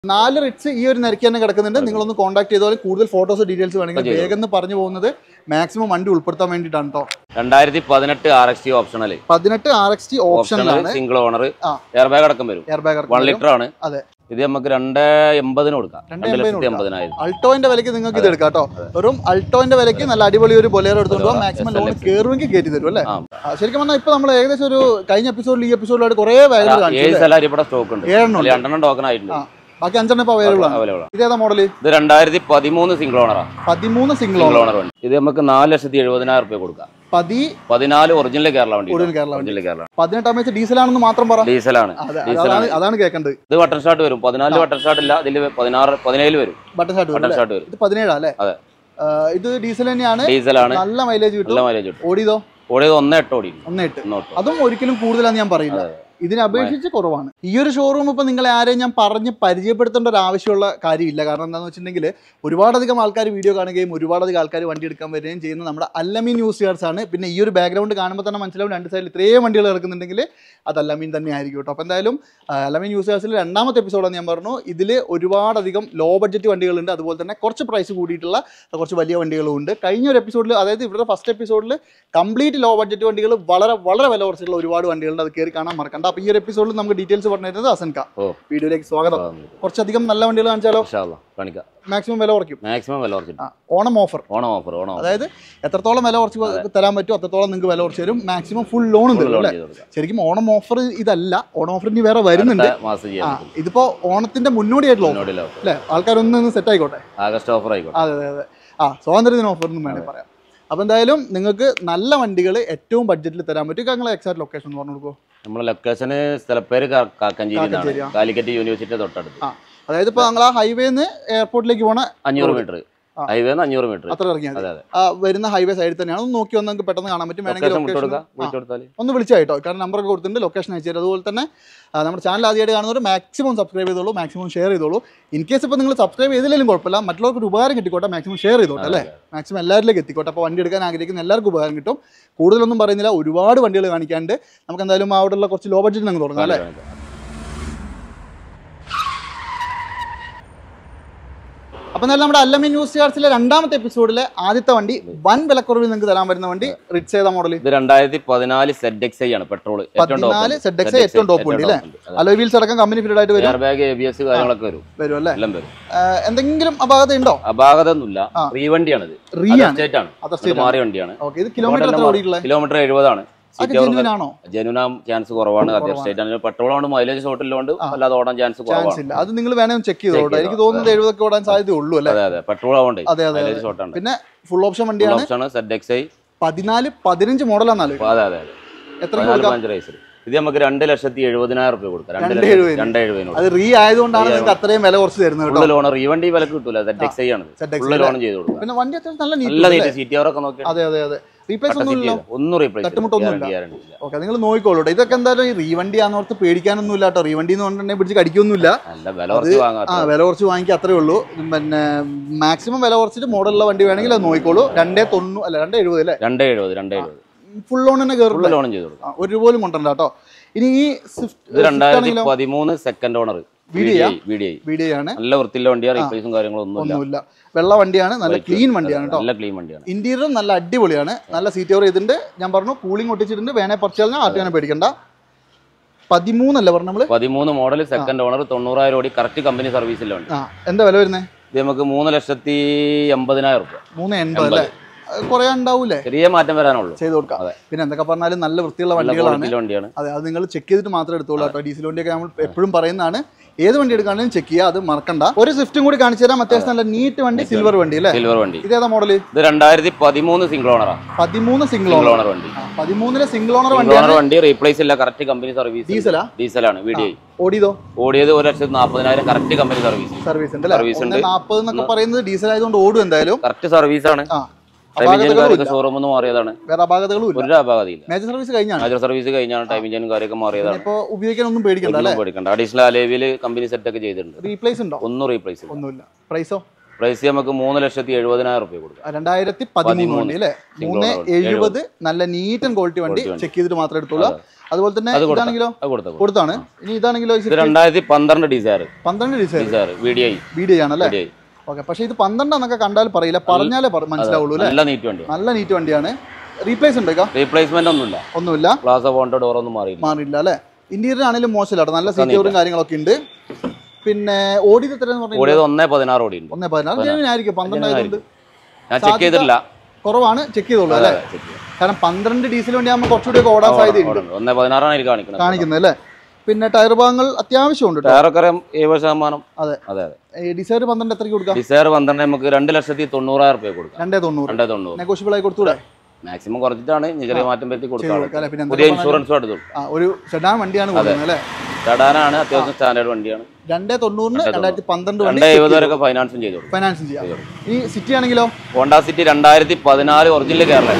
നാല് റിറ്റ്സ് ഈ ഒരു നിരക്ക് തന്നെ കിടക്കുന്നുണ്ട് നിങ്ങളൊന്ന് കോൺടാക്ട് ചെയ്താൽ കൂടുതൽ ഫോട്ടോസ് ഡീറ്റെയിൽസ് വേണമെങ്കിൽ ചെയ്തു. വേഗം എന്ന് പറഞ്ഞു പോകുന്നത് മാക്സിമം വണ്ടി ഉൾപ്പെടുത്താൻ വേണ്ടിയിട്ടാണ് കേട്ടോ രണ്ടായിരത്തി പതിനെട്ട് ആർ എക്സ് ടി ഓപ്ഷണൽ പതിനെട്ട് ആർ എക്സ് ടി ഓപ്ഷണൽ ഓപ്ഷനിലാണ് സിംഗിൾ ഓണർ ആ. എയർ ബാഗ് അടക്കം വരും എയർ ബാഗ് വൺ ലിറ്റർ ആണ് അതെ. ഇത് നമുക്ക് രണ്ട് എൺപതിന് കൊടുക്കാം രണ്ട് രണ്ട് ലക്ഷത്തി എൺപതിന് എൺപതിനായിരം അൾട്ടോന്റെ വിലക്ക് നിങ്ങൾക്ക് ഇത് എടുക്കാം കേട്ടോ വെറും അൾട്ടോന്റെ വിലക്ക് നല്ല അടിപൊളി ഒരു ബൊലേറോ എടുത്തുകൊണ്ട് പോകാം മാക്സിമം ലോൺ കയറുമെങ്കിൽ കയറ്റി തരും അല്ലേ ആ. ആ, ശരിക്കും പറഞ്ഞാൽ ഇപ്പൊ നമ്മൾ ഏകദേശം ഒരു കഴിഞ്ഞ എപ്പിസോഡിൽ ഈ എപ്പിസോഡിലായിട്ട് കുറെ വാല്യൂ ഏഴ് കാണിച്ചു സ്ഥലം ഇവിടെ സ്റ്റോക്ക് ഉണ്ട് ഏഴെണ്ണം അതിൽ രണ്ടെണ്ണം ടോക്കൺ ആയിട്ടുണ്ട് ആ. ബാക്കി അഞ്ചെണ്ണം ഇപ്പൊ അവൈലബിൾ ആണ് അവൈലബിൾ ആണ് ഇതേതാ മോഡല് ഇത് രണ്ടായിരത്തി പതിമൂന്ന് സിംഗിൾ ഓണറാണ് പതിമൂന്ന് സിംഗിൾ സിംഗിൾ ഓണർ ഓണർ വണ്ടി ഇത് നമുക്ക് നാല് ലക്ഷത്തി എഴുപതിനായിരം റുപ്യ കൊടുക്കാം പതി പതിനാല് ഒറിജിനൽ കേരള വണ്ടി ഒറിജിനൽ കേരള വണ്ടി ഒറിജിനൽ കേരള പതിനെട്ടാം വെച്ച് ഡീസലാണെന്ന് മാത്രം പറ ഡീസലാണ് അതെ അതാണ് ഡീസലാണ് അതാണ് കേൾക്കേണ്ടത് ഇത് വട്ടർ ഷാട്ട് വരും പതിനാല് വട്ടർ ഷാട്ട് ഇല്ല ഇതിൽ പതിനാറ് പതിനേഴ് വരും ബട്ടർ ഷാട്ട് വട്ടർ ഷാട്ട് വരും ഇത് പതിനേഴാ അല്ലേ അതെ. ആ, ഇത് ഡീസൽ തന്നെയാണ് ഡീസലാണ് നല്ല മൈലേജ് നല്ല കിട്ടും മൈലേജ് കിട്ടും ഓടിയതോ ഓടിയത് ഒന്നേ എട്ട് ഓടി ഒന്ന് എട്ട് ഒന്നോട്ട് അതും ഒരിക്കലും കൂടുതലാന്ന് ഞാൻ പറയില്ല ഇതിനെ അപേക്ഷിച്ച് കുറവാണ് ഈ ഒരു ഷോറൂം ഇപ്പൊ നിങ്ങളെ ആരെയും ഞാൻ പറഞ്ഞ് പരിചയപ്പെടുത്തേണ്ട ഒരു ആവശ്യമുള്ള കാര്യമില്ല കാരണം എന്താണെന്ന് വെച്ചിട്ടുണ്ടെങ്കിൽ ഒരുപാടധികം ആൾക്കാർ വീഡിയോ കാണുകയും ഒരുപാടധികം ആൾക്കാർ വണ്ടി എടുക്കാൻ വരികയും ചെയ്യുന്ന നമ്മുടെ അല്ലമീൻ യൂസിയേഴ്സ് ആണ് പിന്നെ ഈ ഒരു ബാക്ക്ഗ്രൗണ്ട് കാണുമ്പോൾ തന്നെ മനസ്സിലാവും രണ്ട് സൈഡിൽ ഇത്രയും വണ്ടികൾ കിടക്കുന്നുണ്ടെങ്കിൽ അത് അല്ലമീൻ തന്നെ ആയിരിക്കും കേട്ടോ അപ്പോൾ എന്തായാലും ആ, അല്ലമീൻ യൂസിയേഴ്സിൽ രണ്ടാമത്തെ എപ്പിസോഡാണ് ഞാൻ പറഞ്ഞു ഇതിൽ ഒരുപാടധികം ലോ ബഡ്ജറ്റ് വണ്ടികളുണ്ട് അതുപോലെ തന്നെ കുറച്ച് പ്രൈസ് കൂടിയിട്ടുള്ള കുറച്ച് വലിയ വണ്ടികളും ഉണ്ട് കഴിഞ്ഞ ഒരു എപ്പിസോഡിൽ അതായത് ഇവരുടെ ഫസ്റ്റ് എപ്പിസോഡിൽ കംപ്ലീറ്റ് ലോ ബഡ്ജറ്റ് വണ്ടികൾ വളരെ വളരെ വില കുറച്ചിട്ടുള്ള ഒരുപാട് വണ്ടികളുണ്ട് അത് കയറി കാണാൻ മറക്കണ്ട അപ്പോൾ ഈ ഒരു എപ്പിസോഡിൽ നമുക്ക് ഡീറ്റെയിൽസ് പറഞ്ഞു തരുന്നത് അസൻക ഓ. വീഡിയോയിലേക്ക് സ്വാഗതം കുറച്ചധികം നല്ല വണ്ടികൾ കാണിച്ചാലോ ഇൻഷാല്ലാ, കാണിക്കാം മാക്സിമം വില കുറയ്ക്കും മാക്സിമം വില കുറച്ചിട്ട് ആ, Onam offer Onam offer Onam offer അതായത് എത്രത്തോളം വില കുറച്ച് തരാൻ പറ്റും അത്രത്തോളം നിങ്ങൾക്ക് വില കുറച്ച് തരും മാക്സിമം ഫുൾ ലോണും തരും ലോൺ അല്ലേ ചെയ്ത് കൊടുക്കാം ശരിക്കും ഓണം ഓഫർ ഇതല്ല ഓണം ഓഫർ ഇനി വേറെ വരുന്നുണ്ട് അടുത്ത മാസം ആ ചെയ്യാൻ പറ്റും ഇതിപ്പോ ഓണത്തിന്റെ മുന്നോടിയായിട്ടുള്ള ഓഫർ മുന്നോടിയുള്ള offer. അല്ലേ ആൾക്കാരൊന്ന് സെറ്റ് ആയിക്കോട്ടെ ആഗസ്റ്റ് ഓഫർ ആയിക്കോട്ടെ അതെ അതെ അതെ ആ സ്വാതന്ത്ര്യദിന ഓഫർ എന്നും വേണമെങ്കിൽ പറയാം അപ്പോൾ എന്തായാലും നിങ്ങൾക്ക് നല്ല വണ്ടികൾ ഏറ്റവും ബഡ്ജറ്റിൽ തരാൻ പറ്റും നിങ്ങളെ എക്സാക്ട് ലൊക്കേഷൻ എന്ന് പറഞ്ഞു കൊടുക്കുമോ നമ്മുടെ ലൊക്കേഷന് സ്ഥലപ്പേര് കാ- കാക്കഞ്ചേരി എന്നാണ് കാക്കഞ്ചേരി, ആ. കാലിക്കറ്റ് യൂണിവേഴ്സിറ്റി തൊട്ടടുത്ത് ആ അതായത് ഇപ്പോൾ ഞങ്ങൾ ആ ഹൈവേന്ന് എയർപോർട്ടിലേക്ക് പോണ അഞ്ഞൂറ് മീറ്റർ ആ. ഹൈവേന്ന് അഞ്ഞൂറ് മീറ്റർ അത്ര ഇറങ്ങിയാൽ മതി അതെ അതെ ആ വരുന്ന ഹൈവേ സൈഡിൽ തന്നെയാണ് ഒന്ന് നോക്കി വന്നാൽ നിങ്ങൾക്ക് പെട്ടെന്ന് കാണാൻ പറ്റും വേണമെങ്കിൽ ലൊക്കേഷൻ വിട്ടു ലൊക്കേഷൻ കൊടുക്കാം വിട്ടു കൊടുത്താൽ ഒന്ന് വിളിച്ചാൽ കേട്ടോ കാരണം നമ്പറൊക്കെ കൊടുത്തിട്ടുണ്ട് ലൊക്കേഷൻ അയച്ചു തരും അതുപോലെ തന്നെ ആ, നമ്മുടെ ചാനൽ ആദ്യമായിട്ട് കാണുന്നവർ മാക്സിമം സബ്സ്ക്രൈബ് ചെയ്തോളൂ മാക്സിമം ഷെയർ ചെയ്തോളൂ ഇൻ കേസ് ഇപ്പോൾ നിങ്ങൾ സബ്സ്ക്രൈബ് ചെയ്തില്ലെങ്കിലും കുഴപ്പമില്ല മറ്റുള്ളവർക്ക് ഒരു ഉപകാരം കിട്ടിക്കോട്ടെ മാക്സിമം ഷെയർ ചെയ്തോട്ടെ അല്ലേ മാക്സിമം എല്ലാവരിലേക്ക് എത്തിക്കോട്ടെ അപ്പോൾ വണ്ടി എടുക്കാൻ ആഗ്രഹിക്കുന്ന എല്ലാവർക്കും ഉപകാരം കിട്ടും കൂടുതലൊന്നും പറയുന്നില്ല ഒരുപാട് വണ്ടികൾ കാണിക്കാണ്ട് നമുക്ക് എന്തായാലും അവിടെയുള്ള കുറച്ച് ലോ ബഡ്ജറ്റ് അങ്ങ് തുടങ്ങാം അല്ലേ അപ്പോൾ എന്തായാലും നമ്മുടെ അല്ലമീൻ ന്യൂസ് ചാർട്സിലെ രണ്ടാമത്തെ എപ്പിസോഡിലെ ആദ്യത്തെ വണ്ടി വൻ വിലക്കുറവിൽ നിങ്ങൾക്ക് തരാൻ വരുന്ന വണ്ടി റിറ്റ്സ് ചെയ്ത മോഡൽ ഇത് രണ്ടായിരത്തി പതിനാല് സെഡ് എക്സ് ഐ ആണ് പെട്രോൾ പതിനാല് സെഡ് എക്സ് ഏറ്റവും ടോപ്പ് ഉണ്ട് അല്ലേ അലോ വീൽസ് അടക്കം കമ്പനി ഫിറ്റഡ് ആയിട്ട് വരും air bag A B S കാര്യങ്ങളൊക്കെ വരും വരും അല്ലേ എല്ലാം വരും ആ, എന്തെങ്കിലും അപാകത ഉണ്ടോ അപാകത ഒന്നുമില്ല ആ. റീ വണ്ടിയാണിത് റീ ആണ് സ്റ്റേറ്റ് ആണ് അതർ ഇത് സ്റ്റേറ്റ് മാറിയ വണ്ടിയാണ് ഓക്കെ ഇത് കിലോമീറ്റർ എത്ര ഓടിയിട്ടുള്ളത് കിലോമീറ്റർ എഴുപതാണ് അതൊക്കെ ജെനുവിൻ ആണോ ജനുവിനാം ചാൻസ് കുറവാണ് അതർ സ്റ്റേറ്റ് ആണ് പെട്രോൾ ആണ് മൈലേജ് ഷോട്ടിലുണ്ട് അല്ലാതെ ഓടാൻ ചാൻസ് ചാൻസ് കുറവാണ് ഇല്ല അത് നിങ്ങൾ വേണമെങ്കിൽ ചെക്ക് ചെയ്തോട്ടെ ചെയ്തോ. എനിക്ക് തോന്നുന്നത് എഴുപതൊക്കെ ഓടാൻ സാധ്യത ഉള്ളൂ അല്ലേ അതെ അതെ പെട്രോൾ ആവണ്ടേ അതെ അതെ മൈലേജ് ഷോട്ടാണ് പിന്നെ ഫുൾ ഓപ്ഷൻ വണ്ടിയാണ് ഓപ്ഷൻ സെഡ് എക്സ് ഐ പതിനാല് പതിനഞ്ച് മോഡലാണെന്നാലോ അതെ അതെ അതെ എത്ര പതിനാല് കൊടുക്കാം പതിനഞ്ച് റേസിൽ ഇത് നമുക്ക് രണ്ട് ലക്ഷത്തി എഴുപതിനായിരം റുപ്യ കൊടുക്കാം രണ്ട് രണ്ട് ലക്ഷത്തി എഴുപതിന്. രണ്ട് എഴുപതിനോട് അത് റീ ആയതുകൊണ്ടാണ് നിങ്ങൾക്ക് അത്രയും വില കുറച്ച് തരുന്നത് കേട്ടോ ഫുള്ള് ലോൺ ഈ വണ്ടി വിലക്ക് കിട്ടൂല സെഡ് എക്സ് ഐ ആണ് ZXi ഫുള്ള് ലോൺ ചെയ്ത് കൊടുക്കാം പിന്നെ വണ്ടി അത്യാവശ്യം നല്ല നല്ല നീറ്റ് നീറ്റ് സീറ്റ് ഒക്കെ നോക്കി അതെ അതെ അതെ റീപ്ലേസ് ഒന്നും ഇല്ലല്ലോ ഒന്നും റീപ്ലേസ് തട്ടുമുട്ടൊന്നുമില്ല. ഗ്യാരണ്ടി ഇല്ല ഓക്കെ നിങ്ങൾ നോക്കിക്കോളൂ കേട്ടോ. ഇതൊക്കെ എന്തായാലും ഈ റീവണ്ടി ആണെന്നോർത്ത് പേടിക്കാനൊന്നും ഇല്ല കേട്ടോ റീവണ്ടി എന്ന് പറഞ്ഞിട്ടുണ്ടെങ്കിൽ പിടിച്ച് കടിക്കൊന്നുമില്ല നല്ല വില കുറച്ച് വാങ്ങാം ആ വില കുറച്ച് വാങ്ങിക്കുക അത്രേ ഉള്ളൂ പിന്നെ മാക്സിമം വില കുറച്ചിട്ട് മോഡലുള്ള വണ്ടി വേണമെങ്കിൽ അത് നോക്കിക്കോളൂ രണ്ടേ തൊണ്ണൂ അല്ല രണ്ടേ എഴുപത് അല്ലേ രണ്ട് എഴുപത് രണ്ട് എഴുപത് ഫുൾ ലോൺ തന്നെ കയറുള്ളൂ ഫുള്ള് ലോൺ ചെയ്ത് കൊടുക്കാം ഒരു പോലും കൊണ്ടല്ല കേട്ടോ ഇനി ഈ സ്വിഫ്റ്റ് ഇത് രണ്ടായിരത്തി പതിമൂന്ന് second owner VDI? V D I video ആണ് നല്ല വൃത്തിയുള്ള വണ്ടിയാണ് റീപ്ലേസും കാര്യങ്ങളും ഒന്നുമില്ല ഒന്നുമില്ല വെള്ള വണ്ടിയാണ് നല്ല ക്ലീൻ വണ്ടിയാണ് കേട്ടോ നല്ല ക്ലീൻ വണ്ടിയാണ് ഇന്റീരിയർ നല്ല അടിപൊളിയാണ് നല്ല സീറ്റ് കവർ ചെയ്തിട്ടുണ്ട് ഞാൻ പറഞ്ഞു കൂളിംഗ് ഒട്ടിച്ചിട്ടുണ്ട് വേണേ പറിച്ചാൽ ആട്ടുകാനെ പേടിക്കണ്ട പതിമൂന്നല്ലേ പറഞ്ഞു നമ്മള് പതിമൂന്ന് മോഡൽ സെക്കൻഡ് ഓണർ തൊണ്ണൂറായിരം ഓടി കറക്റ്റ് കമ്പനി സർവീസിലെ വണ്ടി ആ എന്താ വില വരുന്നത് ഇത് നമുക്ക് മൂന്ന് ലക്ഷത്തി എൺപതിനായിരം റുപ്യ മൂന്ന് എൺപത് അല്ലേ അത് കുറേ ഉണ്ടാവൂലേ ചെറിയ മാറ്റം വരാനുള്ളൂ ചെയ്ത് കൊടുക്കാം അതെ. പിന്നെ എന്തൊക്കെ പറഞ്ഞാലും നല്ല വൃത്തിയുള്ള നല്ല വണ്ടികളാണ് ക്വാളിറ്റിയിലെ വണ്ടിയാണ് അതെ അത് നിങ്ങൾ ചെക്ക് ചെയ്തിട്ട് മാത്രമേ എടുത്തോളൂ കേട്ടോ ഡീസൽ വണ്ടിയൊക്കെ നമ്മൾ എപ്പോഴും പറയുന്നതാണ് ഏത് വണ്ടി എടുക്കുകയാണെങ്കിലും ചെക്ക് ചെയ്യുക അത് മറക്കണ്ട ഒരു സ്വിഫ്റ്റും കൂടി കാണിച്ചു തരാം അത്യാവശ്യം നല്ല നീറ്റ് വണ്ടി സിൽവർ വണ്ടി അല്ലേ സിൽവർ വണ്ടി ഇതേതാ മോഡല് ഇത് രണ്ടായിരത്തി പതിമൂന്ന് സിംഗിൾ ഓണറാണ് പതിമൂന്ന് സിംഗിൾ സിംഗിൾ ഓണർ ഓണർ വണ്ടി പതിമൂന്നിലെ സിംഗിൾ ഓണർ സിംഗിൾ വണ്ടിയാണ് ഓണർ വണ്ടി റീപ്ലേസ് ഇല്ല കറക്റ്റ് കമ്പനി സർവീസ് ഡീസലാ ഡീസലാണ് വി ഡി ഐ ഓടിയതോ ഓടിയത് ഒരു ലക്ഷത്തി നാൽപ്പതിനായിരം കറക്റ്റ് കമ്പനി സർവീസ് സർവീസ് ഉണ്ട് അല്ലേ Service ഉണ്ട്. ഒന്ന് നാൽപ്പത് എന്നൊക്കെ പറയുന്നത് ഡീസൽ ആയതുകൊണ്ട് ഓടും എന്തായാലും കറക്റ്റ് സർവീസ് ആണ് ആ ടൈം അപാകതകളും കാര്യമൊക്കെ ഇല്ല ഷോറൂമിൽ നിന്ന് മാറിയതാണ് വേറെ അപാകതകളും ഇല്ല ഒരു അപാകതയില്ല മേജർ സർവീസ് കഴിഞ്ഞാണ് മേജർ സർവീസ് കഴിഞ്ഞാണ് ടൈം ഇഞ്ചിനും കാര്യമൊക്കെ മാറിയതാണ് ഇപ്പോ ഉപയോഗിക്കാനൊന്നും പേടിക്കണ്ട അല്ലേ ഒന്നും പേടിക്കണ്ട അഡീഷണൽ അലേവില് കമ്പനി സെറ്റ് ഒക്കെ ചെയ്തിട്ടുണ്ട് റീപ്ലേസ് ഉണ്ടോ ഒന്നും റീപ്ലേസ് ഇല്ല ഒന്നുമില്ല പ്രൈസോ പ്രൈസ് നമുക്ക് മൂന്ന് ലക്ഷത്തി എഴുപതിനായിരം റുപ്യ കൊടുക്കാം രണ്ടായിരത്തി പതിമൂന്ന് പതിമൂന്ന്. വണ്ടി അല്ലേ Single മൂന്ന് owner. എഴുപത് നല്ല നീറ്റ് ആൻഡ് ക്വാളിറ്റി വണ്ടി Quality വണ്ടി. ചെക്ക് ചെയ്തിട്ട് മാത്രമേ എടുത്തോളൂ അതുപോലെ തന്നെ അത് കൊടുക്കാം. ഇതാണെങ്കിലോ അത് കൊടുത്താൽ കൊടുത്താണ് ഇനി ഇതാണെങ്കിലോ ഇത് രണ്ടായിരത്തി പന്ത്രണ്ട് ഡിസയർ പന്ത്രണ്ട് design Dzire V D I video ആണല്ലേ വി ഡി ഐ ഓക്കെ പക്ഷേ ഇത് പന്ത്രണ്ടാന്നൊക്കെ കണ്ടാൽ പറയില്ല പറഞ്ഞാലേ പറ- മനസ്സിലാവുള്ളൂ അല്ലേ നല്ല നീറ്റ് വണ്ടി നല്ല നീറ്റ് വണ്ടിയാണ് റീപ്ലേസ് ഉണ്ട് കേട്ടോ റീപ്ലേസ്മെന്റ് ഒന്നുമില്ല ഒന്നുമില്ല പ്ലാസ പോണ്ട ഡോർ ഒന്നും മാറിയില്ല മാറിയില്ല അല്ലേ ഇന്റീരിയർ ആണെങ്കിലും മോശമില്ല കേട്ടോ നല്ല സീറ്റോറും കാര്യങ്ങളൊക്കെ ഉണ്ട് പിന്നെ ഓടിയത് എത്രയെന്ന് പറഞ്ഞാൽ ഓടിയത് ഒന്നേ പതിനാറ് ഓടി ഉണ്ട് ഒന്നേ പതിനാറ് ജെനുവിൻ ആയിരിക്കും പന്ത്രണ്ടായതുകൊണ്ട് ഞാൻ ചെക്ക് ചെയ്തിട്ടില്ല കുറവാണ് ചെക്ക് ചെയ്തോളൂ അല്ലേ കാരണം പന്ത്രണ്ട് ഡീസൽ വണ്ടി ആകുമ്പോൾ കുറച്ചുകൂടി ഒക്കെ ഓടാൻ സാധ്യതയുണ്ട് ഓടുന്നുണ്ട്. ഒന്നേ പതിനാറാണ് എനിക്ക് കാണിക്കുന്നത് കാണിക്കുന്നത് അല്ലേ പിന്നെ ടയർ ഭാഗങ്ങൾ അത്യാവശ്യമുണ്ട് കേട്ടോ ടയറൊക്കെ എഴുപത് ശതമാനം അതെ. അതെ അതെ ഡിസൈർ പന്ത്രണ്ട് എത്രയ്ക്ക് കൊടുക്കാം ഡിസയർ പന്ത്രണ്ട് നമുക്ക് രണ്ട് ലക്ഷത്തി തൊണ്ണൂറായിരം റുപ്യ കൊടുക്കാം രണ്ടേ തൊണ്ണൂറ് രണ്ടേ തൊണ്ണൂറ് നെഗോഷ്യബിൾ ആയി കൊടുത്തൂടെ മാക്സിമം കുറച്ചിട്ടാണ് ഇനി ചെറിയ മാറ്റം വരുത്തി ചെയ്ത് കൊടുക്കാം കൊടുക്കാം അല്ലേ പിന്നെ പുതിയ എന്തൊക്കെ ഇൻഷുറൻസും എടുത്തു ആ ഒരു സെഡാൻ വണ്ടിയാണ് കൊടുക്കുന്നത് അല്ലേ ചടാനാണ് അത്യാവശ്യം സ്റ്റാൻഡേർഡ് വണ്ടിയാണ് രണ്ടേ തൊണ്ണൂറിന് രണ്ടായിരത്തി പന്ത്രണ്ട് വണ്ടി രണ്ടേ എഴുപത് വരെയൊക്കെ ഫൈനാൻസും ചെയ്തു കൊടുക്കും ഫൈനാൻസും ചെയ്യാം ഇനി സിറ്റി ആണെങ്കിലോ ഹോണ്ട സിറ്റി രണ്ടായിരത്തി പതിനാല് ഒറിജിനൽ കേരള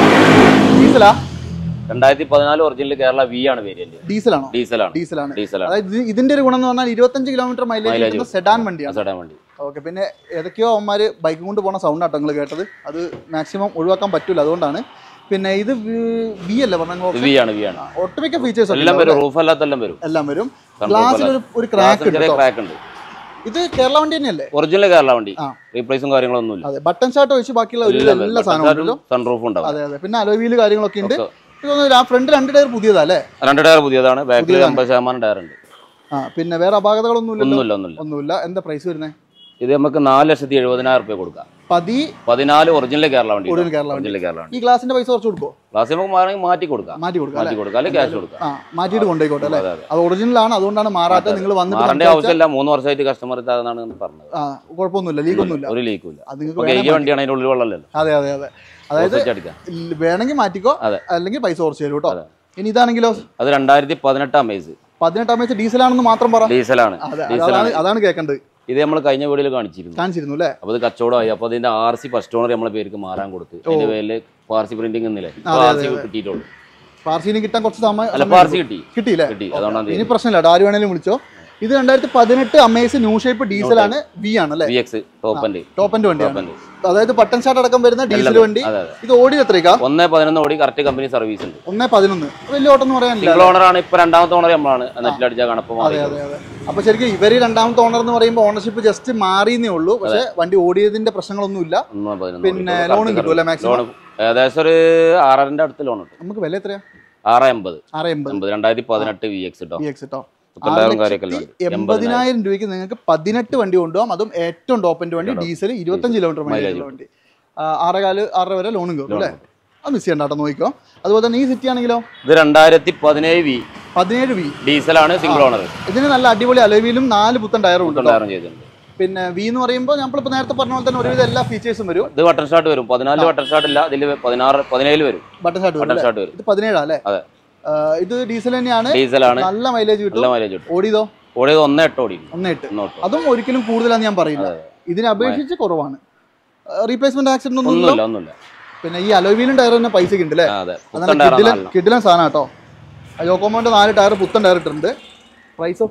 ഡീസലാ രണ്ടായിരത്തി പതിനാല് ഒറിജിനൽ കേരള വി ആണ് വേരിയന്റ് ഡീസലാണോ ഡീസലാണ് ഡീസലാണ് ഡീസലാണ് അതായത് ഇത് ഇതിന്റെ ഒരു ഗുണം എന്ന് പറഞ്ഞാൽ ഇരുപത്തഞ്ച് കിലോമീറ്റർ മൈലേജ് Mileage കിട്ടുന്ന സെഡാൻ വണ്ടിയാണ് സഡാൻ വണ്ടി ഓക്കെ പിന്നെ ഏതൊക്കെയോ അവന്മാർ ബൈക്കും കൊണ്ട് പോണ സൗണ്ട് ആട്ടോ നിങ്ങൾ കേട്ടത് അത് മാക്സിമം ഒഴിവാക്കാൻ പറ്റൂല അതുകൊണ്ടാണ് പിന്നെ ഇത് വി അല്ലേ പറഞ്ഞ വി ആണ് വി ആണ് ഒട്ടുമിക്ക ഫീച്ചേഴ്സ് എല്ലാം വരും റൂഫ് അല്ലാത്ത എല്ലാം വരും എല്ലാം വരും Sunroof ഗ്ലാസ്സിൽ ഒരു ഒരു ക്രാക്ക് ഉണ്ട് ചെറിയ കേട്ടോ ക്രാക്ക് ഉണ്ട് ഇത് കേരള വണ്ടി തന്നെയല്ലേ ഒറിജിനൽ കേരള വണ്ടി ആ. റീപ്ലേസും കാര്യങ്ങളൊന്നും ഇല്ല അതെ ബട്ടൺ ഷാട്ട് ഒഴിച്ച് ബാക്കിയുള്ള ഒരു എല്ലാ സാധനവും ഉണ്ടല്ലോ സൺറൂഫ് ഉണ്ടാവും അതെ അതെ പിന്നെ അലോവീല് കാര്യങ്ങളൊക്കെ ഉണ്ട് ഒക്കെ. എനിക്ക് തോന്നുന്നു ആ ഫ്രണ്ട് രണ്ട് ടയർ പുതിയതാ അല്ലേ രണ്ട് ടയർ പുതിയതാണ് ബാക്കിൽ അമ്പത് ശതമാനം ടയർ ഉണ്ട് ആ പിന്നെ വേറെ അപാകതകളൊന്നും ഇല്ലല്ലോ ഒന്നുമില്ല ഒന്നുമില്ല ഒന്നുമില്ല എന്താ പ്രൈസ് വരുന്നത് ഇത് നമുക്ക് നാല് ലക്ഷത്തി എഴുപതിനായിരം റുപ്യ കൊടുക്കാം പതി പതിനാല് ഒറിജിനൽ കേരള വണ്ടി ഒറിജിനൽ കേരള വണ്ടി ഒറിജിനൽ കേരള വണ്ടി ഈ ഗ്ലാസിന്റെ പൈസ കുറച്ച് കൊടുക്കോ ക്ലാസ് നമുക്ക് വേണമെങ്കിൽ മാറ്റി കൊടുക്കാം മാറ്റി കൊടുക്കാം മാറ്റി കൊടുക്കാം അല്ലെങ്കിൽ ക്യാഷ് കൊടുക്കാം ആ മാറ്റിയിട്ട് കൊണ്ടുപോയിക്കോട്ടെ അല്ലേ അതെ അതെ അത് ഒറിജിനൽ ആണ് അതുകൊണ്ടാണ് മാറാത്തത് നിങ്ങൾ വന്നിട്ട് മാറേണ്ട സംസാരിച്ചാൽ- ആവശ്യമില്ല മൂന്ന് വർഷമായിട്ട് കസ്റ്റമർ ഇതാണെന്നാണ് പറഞ്ഞത് ആ കുഴപ്പമൊന്നുമില്ല ലീക്ക് ഒന്നുമില്ല ഒരു ലീക്കും ഇല്ല അത് നിങ്ങൾക്ക് ഓക്കെ ഈ വണ്ടിയാണ് അതിൻ്റെ ഉള്ളിൽ വെള്ളമല്ലല്ലോ അതെ അതെ അതെ അതായത് Opposite അടിക്കാം ഇല്ല- വേണമെങ്കിൽ മാറ്റിക്കോ അതെ. അല്ലെങ്കിൽ പൈസ കുറച്ച് തരും കേട്ടോ അതെ. ഇനി ഇതാണെങ്കിലോ അത് രണ്ടായിരത്തി പതിനെട്ട് അമേസ് പതിനെട്ടാം വയസ്സ് ഡീസലാണെന്ന് മാത്രം പറ ഡീസലാണ് അതെ ഡീസലാണ് അതാണ് അതാണ് കേൾക്കേണ്ടത് ഇത് നമ്മൾ കഴിഞ്ഞ വീഡിയോയിൽ കാണിച്ചിരുന്നു കാണിച്ചിരുന്നു അല്ലേ അപ്പോൾ ഇത് കച്ചവടമായി അപ്പോൾ അതിന്റെ ആർ സി ഫസ്റ്റ് ഓണർ നമ്മളെ പേർക്ക് മാറാൻ കൊടുത്ത് അതിന്റെ പേരിൽ ആർ സി പ്രിന്റിംഗ് എന്നില്ലേ അതെ, ആർ സി കിട്ടിയിട്ടുള്ളൂ പാർസിന് കിട്ടാൻ കുറച്ച് സമയം അല്ല ആർ സി കിട്ടി കിട്ടിയില്ലേ കിട്ടി അതുകൊണ്ടാണ് ഇനി പ്രശ്നമില്ല കേട്ടോ. ആര് വേണേലും വിളിച്ചോ ഇത് രണ്ടായിരത്തി പതിനെട്ട് അമേസ് ന്യൂ ഷേപ്പ് ഡീസലാണ് വി ആണ് അല്ലേ V X top and top end വണ്ടിയാണ് ടോപ്പ് ആൻഡ് അതായത് ബട്ടൺ ഷാട്ട് അടക്കം വരുന്ന ഡീസൽ വണ്ടി അതെ അതെ ഇത് ഓടി എത്രയ്ക്കാ ഒന്നേ പതിനൊന്ന് ഓടി കറക്റ്റ് കമ്പനി സർവീസ് ഉണ്ട് ഒന്നേ പതിനൊന്ന് വലിയ ഓട്ടം എന്ന് പറയാനില്ല സിംഗിൾ ഓണർ ആണ് ഇപ്പൊ രണ്ടാമത്തെ ഓണർ നമ്മളാണ് നെറ്റിലടിച്ച കണപ്പ് മാറി അതെ അതെ അതെ അപ്പൊ ശരിക്കും ഇവര് രണ്ടാമത്തെ ഓണർ എന്ന് പറയുമ്പോൾ ഓണർഷിപ്പ് ജസ്റ്റ് മാറിയെന്നേ ഉള്ളൂ പക്ഷെ വണ്ടി ഓടിയതിന്റെ പ്രശ്നങ്ങളൊന്നുമില്ല ഒന്നേ പതിനൊന്ന് പിന്നെ ലോണും കിട്ടും അല്ലേ മാക്സിമം ലോൺ ഏകദേശം ഒരു ആറരന്റെ അടുത്ത് ലോൺ കിട്ടും നമുക്ക് വില എത്രയാ ആറ് എൺപത് ആറ് എൺപത് എൺപത് രണ്ടായിരത്തി പതിനെട്ട് വി എക്സ് കേട്ടോ ബി എക്സ് കേട്ടോ മുപ്പത്തിരണ്ടായിരം കാര്യമൊക്കെ ഉണ്ട് എൺപതിനായിരം എൺപതിനായിരം രൂപയ്ക്ക് നിങ്ങൾക്ക് പതിനെട്ട് വണ്ടി കൊണ്ടുപോകാം അതും ഏറ്റവും ടോപ്പിന്റെ വണ്ടി ഡീസൽ ഇരുപത്തഞ്ച് കിലോമീറ്റർ മൈലേജുള്ള വണ്ടി ആ, ആറേകാല് ആറര വരെ ലോണും കയറും അല്ലേ അത് മിസ് ചെയ്യണ്ട കേട്ടോ നോക്കിക്കോ അതുപോലെ തന്നെ ഈ സിറ്റി ആണെങ്കിലോ ഇത് രണ്ടായിരത്തി പതിനേഴ് വി പതിനേഴ് വി ഡീസലാണ് സിംഗിൾ ഓണർ ഇതിന് നല്ല അടിപൊളി അലവിലും നാല് പുത്തൻ ടയറും ഉണ്ട് കേട്ടോ. തൊണ്ടായിരം ചെയ്തിട്ടുണ്ട് പിന്നെ വി എന്ന് പറയുമ്പോൾ നമ്മളിപ്പോൾ നേരത്തെ പറഞ്ഞ പോലെ തന്നെ ഒരുവിധം എല്ലാ ഫീച്ചേഴ്സും വരും ഇത് വട്ടർ ഷാട്ട് വരും പതിനാല് വട്ടർ ഷാട്ട് ഇല്ല ഇതിൽ പതിനാറ് പതിനേഴ് വരും ബട്ടൺ ഷാട്ട് വരും വട്ടർ അല്ലേ? ഷാട്ട് വരും ഇത് പതിനേഴാ അല്ലേ അതെ. ആ, ഇത് ഡീസൽ തന്നെയാണ് ഡീസലാണ് നല്ല മൈലേജ് നല്ല കിട്ടും മൈലേജ് കിട്ടും ഓടിയതോ ഓടിയത് ഒന്നേ എട്ട് ഓടി ഒന്നെട്ട് ഒന്നോട്ട് അതും ഒരിക്കലും കൂടുതലാന്ന് ഞാൻ പറയില്ല ഇതിനെ അപേക്ഷിച്ച് കുറവാണ് റീപ്ലേസ്മെന്റ് ആക്സിഡന്റ് ഒന്നും ഒന്നുമില്ല ഒന്നുമില്ല പിന്നെ ഈ അലോവീലും ടയർ തന്നെ പൈസ ഉണ്ട് അല്ലേ ആ, അതെ അതാണ് പുത്തൻ ടയറാണ് കിഡിലൻ നല്ല കിഡിലൻ സാധനം കേട്ടോ യോക്കോമോന്റെ നാല് ടയർ പുത്തൻ ടയർ ഇട്ടിട്ടുണ്ട് പ്രൈസോ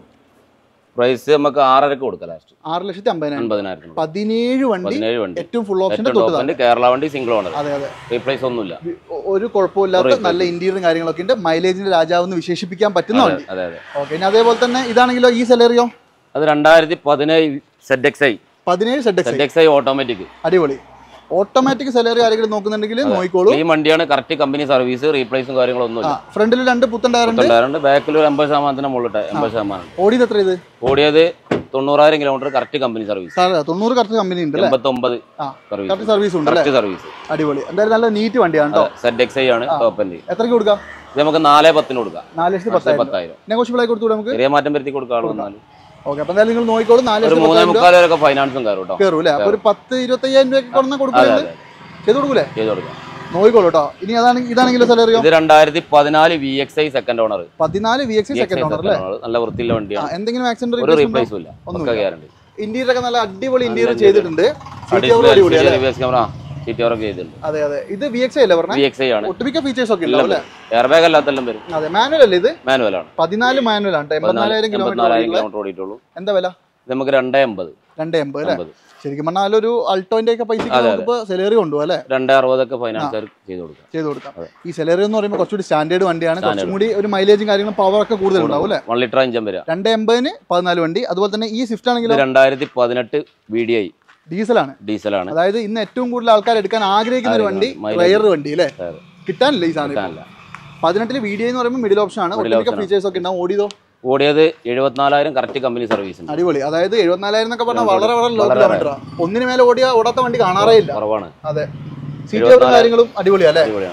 പ്രൈസ് നമുക്ക് ആറരക്ക് കൊടുക്കാം ലാസ്റ്റ് ആറ് ലക്ഷത്തി അമ്പതിനായിരം അൻപതിനായിരത്തിന് പതിനേഴ് വണ്ടി പതിനേഴ് വണ്ടി ഏറ്റവും ഫുൾ ഓപ്ഷന്റെ ഏറ്റവും തൊട്ട് ടോപ്പ് കേരള വണ്ടി സിംഗിൾ ഓണർ അതെ അതെ റീപ്ലേസ് ഒന്നുമില്ല ഒ- ഒരു കുഴപ്പമില്ലാത്ത നല്ല ഇന്റീരിയറും കാര്യങ്ങളൊക്കെ ഉണ്ട് മൈലേജിന്റെ രാജാവ് എന്ന് വിശേഷിപ്പിക്കാൻ പറ്റുന്ന അതെ വണ്ടി അതെ അതെ ഓക്കെ ഇനി അതേപോലെ തന്നെ ഇതാണെങ്കിലോ ഈ സെലറിയോ അത് രണ്ടായിരത്തി പതിനേഴ് സെഡ് എക്സ് ഐ പതിനേഴ് Z Z X I automatic അടിപൊളി ഓട്ടോമാറ്റിക് സെലറി ആരെങ്കിലും നോക്കുന്നുണ്ടെങ്കിൽ നോക്കിക്കോളൂ ഈ വണ്ടിയാണ് കറക്റ്റ് കമ്പനി സർവീസ് റീപ്ലേസും കാര്യങ്ങളൊന്നും ആ ഇല്ല ഫ്രണ്ടിൽ രണ്ട് പുത്തൻ ടയർ ഉണ്ട് ഉണ്ടായിരുന്നു ബാക്കിൽ ഒരു എൺപത് ശതമാനത്തിന് മുകളിട്ട് എൺപത് ശതമാനം ഓടിയത് എത്ര ഇത് ഓടിയത് തൊണ്ണൂറായിരം kilometre correct company service sir തൊണ്ണൂറ് കറക്റ്റ് കമ്പനി ഉണ്ട് അല്ലേ എൺപത്തൊമ്പത് ആ സർവീസ് കറക്റ്റ് സർവീസ് ഉണ്ട് അല്ലേ കറക്റ്റ് സർവീസ് അടിപൊളി എന്തായാലും നല്ല നീറ്റ് വണ്ടിയാണ് കേട്ടോ സെഡ് എക്സ് ഐ ആണ് ടോപ്പ് എൻഡ് എത്രയ്ക്ക് കൊടുക്കാം ഇത് നമുക്ക് നാല് പത്തിന് കൊടുക്കാം നാല് ലക്ഷത്തി നാല് പത്തായിരം പത്തായിരം നെഗോഷ്യബിൾ ആയി കൊടുത്തു നമുക്ക് ചെറിയ മാറ്റം വരുത്തി കൊടുക്കാളൂ എന്നാലും ഓക്കെ അപ്പൊ എന്തായാലും നിങ്ങൾ നോക്കിക്കോളൂ നാല് ഒരു ലക്ഷത്തി മൂന്നേ പത്തായിരം രൂപ മുക്കാൽ വരെയൊക്കെ ഫൈനാൻസും കയറും കേട്ടോ കയറും അല്ലേ അപ്പൊ ഒരു പത്ത് ഇരുപത്തയ്യായിരം രൂപ കൊടുക്കുന്ന അതെ കൊടുക്കുന്നത് അതെ ചെയ്ത് കൊടുക്കൂലേ ചെയ്ത് കൊടുക്കാം നോക്കിക്കോളൂ കേട്ടോ ഇനി അതാണ് ഇതാണെങ്കിലോ സെലറിയോ ഇത് രണ്ടായിരത്തി പതിനാല് V X I second owner പതിനാല് വി എക്സ് സെക്കൻഡ് ഓണർ അല്ലേ നല്ല വൃത്തിയുള്ള വണ്ടിയാണ് എന്തെങ്കിലും ആക്സിഡന്റ് ഒരു റീപ്ലേസും ഇല്ല ഒക്കെ ഗ്യാരണ്ടി ഇന്റീരിയർ ഒക്കെ നല്ല അടിപൊളി ഇന്റീരിയർ ചെയ്തിട്ടുണ്ട് Seat cover ഡിസ്പ്ലേ അടിപൊളി അല്ലേ റിവേഴ്സ് ക്യാമറ സീറ്റ് കവറൊക്കെ ചെയ്തിട്ടുണ്ട് അതെ അതെ ഇത് വി എക്സ് അല്ലേ പറഞ്ഞത് വി എക്സ് ഐ ആണ് ഒട്ടുമിക്ക ഫീച്ചേഴ്സ് ഒക്കെ ഉണ്ടാവും അല്ലേ എയർ ബാഗ് അല്ലാത്തെല്ലാം വരും അതെ മാനുവൽ അല്ലേ ഇത് മാനുവൽ ആണ് പതിനാല് മാനുവൽ ആണ് ട്ടോ. എൺപത്തിനാലായിരം കിലോമീറ്റർ എൺപത്തിനാലായിരം കിലോമീറ്റർ ഓടിയിട്ടുള്ളൂ എന്താ വില ഇത് നമുക്ക് രണ്ടേ എൺപത് രണ്ട് എൺപത് അല്ലേ എൺപത് ശരിക്കും പറഞ്ഞാൽ അതിലൊരു അൾട്ടോന്റെ ഒക്കെ പൈസ അതെ, നമുക്കിപ്പോ സെലറി കൊണ്ടുപോകും അല്ലേ രണ്ടേ അറുപതൊക്കെ ഫൈനാൻസുകാർ ചെയ്ത് കൊടുക്കാം ചെയ്ത് കൊടുക്കാം അതെ. ഈ സെലറി എന്ന് പറയുമ്പോൾ കുറച്ചുകൂടി സ്റ്റാൻഡേർഡ് വണ്ടിയാണ് കുറച്ചും Standard. കൂടി ഒരു മൈലേജും കാര്യങ്ങളും പവർ ഒക്കെ കൂടുതൽ ഉണ്ടാവും അല്ലേ വൺ ലിറ്റർ അഞ്ചം വരിക രണ്ട് എൺപതിന് പതിനാല് വണ്ടി അതുപോലെ തന്നെ ഈ സ്വിഫ്റ്റ് ഇത് ആണെങ്കിലോ രണ്ടായിരത്തി പതിനെട്ട് വി ഡി ഐ ഡീസലാണ് ഡീസലാണ് അതായത് ഇന്ന് ഏറ്റവും കൂടുതൽ ആൾക്കാർ എടുക്കാൻ ആഗ്രഹിക്കുന്ന ഒരു വണ്ടി Mileage. റയർ വണ്ടി അല്ലേ അതെ. കിട്ടാനില്ല ഈ സാധനം കിട്ടാനില്ല പതിനെട്ടില് വീഡിയോ എന്ന് പറയുമ്പോൾ മിഡിൽ ഓപ്ഷൻ ആണ് Middle ഒട്ടുമിക്ക option ആണ്. ഫീച്ചേഴ്സ് ഒക്കെ ഉണ്ടാവും ഓടിയതോ ഓടിയത് എഴുപത്തിനാലായിരം കറക്റ്റ് കമ്പനി സർവീസ് ഉണ്ട് അടിപൊളി അതായത് എഴുപത്തിനാലായിരം എന്നൊക്കെ പറഞ്ഞാൽ വളരെ വളരെ ലോ വളരെ കിലോമീറ്റർ ഒന്നിന് മേലെ ഓടിയ ഓടാത്ത വണ്ടി കാണാറേ ഇല്ല കുറവാണ് അതെ സീറ്റുകളും 74 കാര്യങ്ങളും അടിപൊളിയാ അല്ലേ അടിപൊളിയാണ്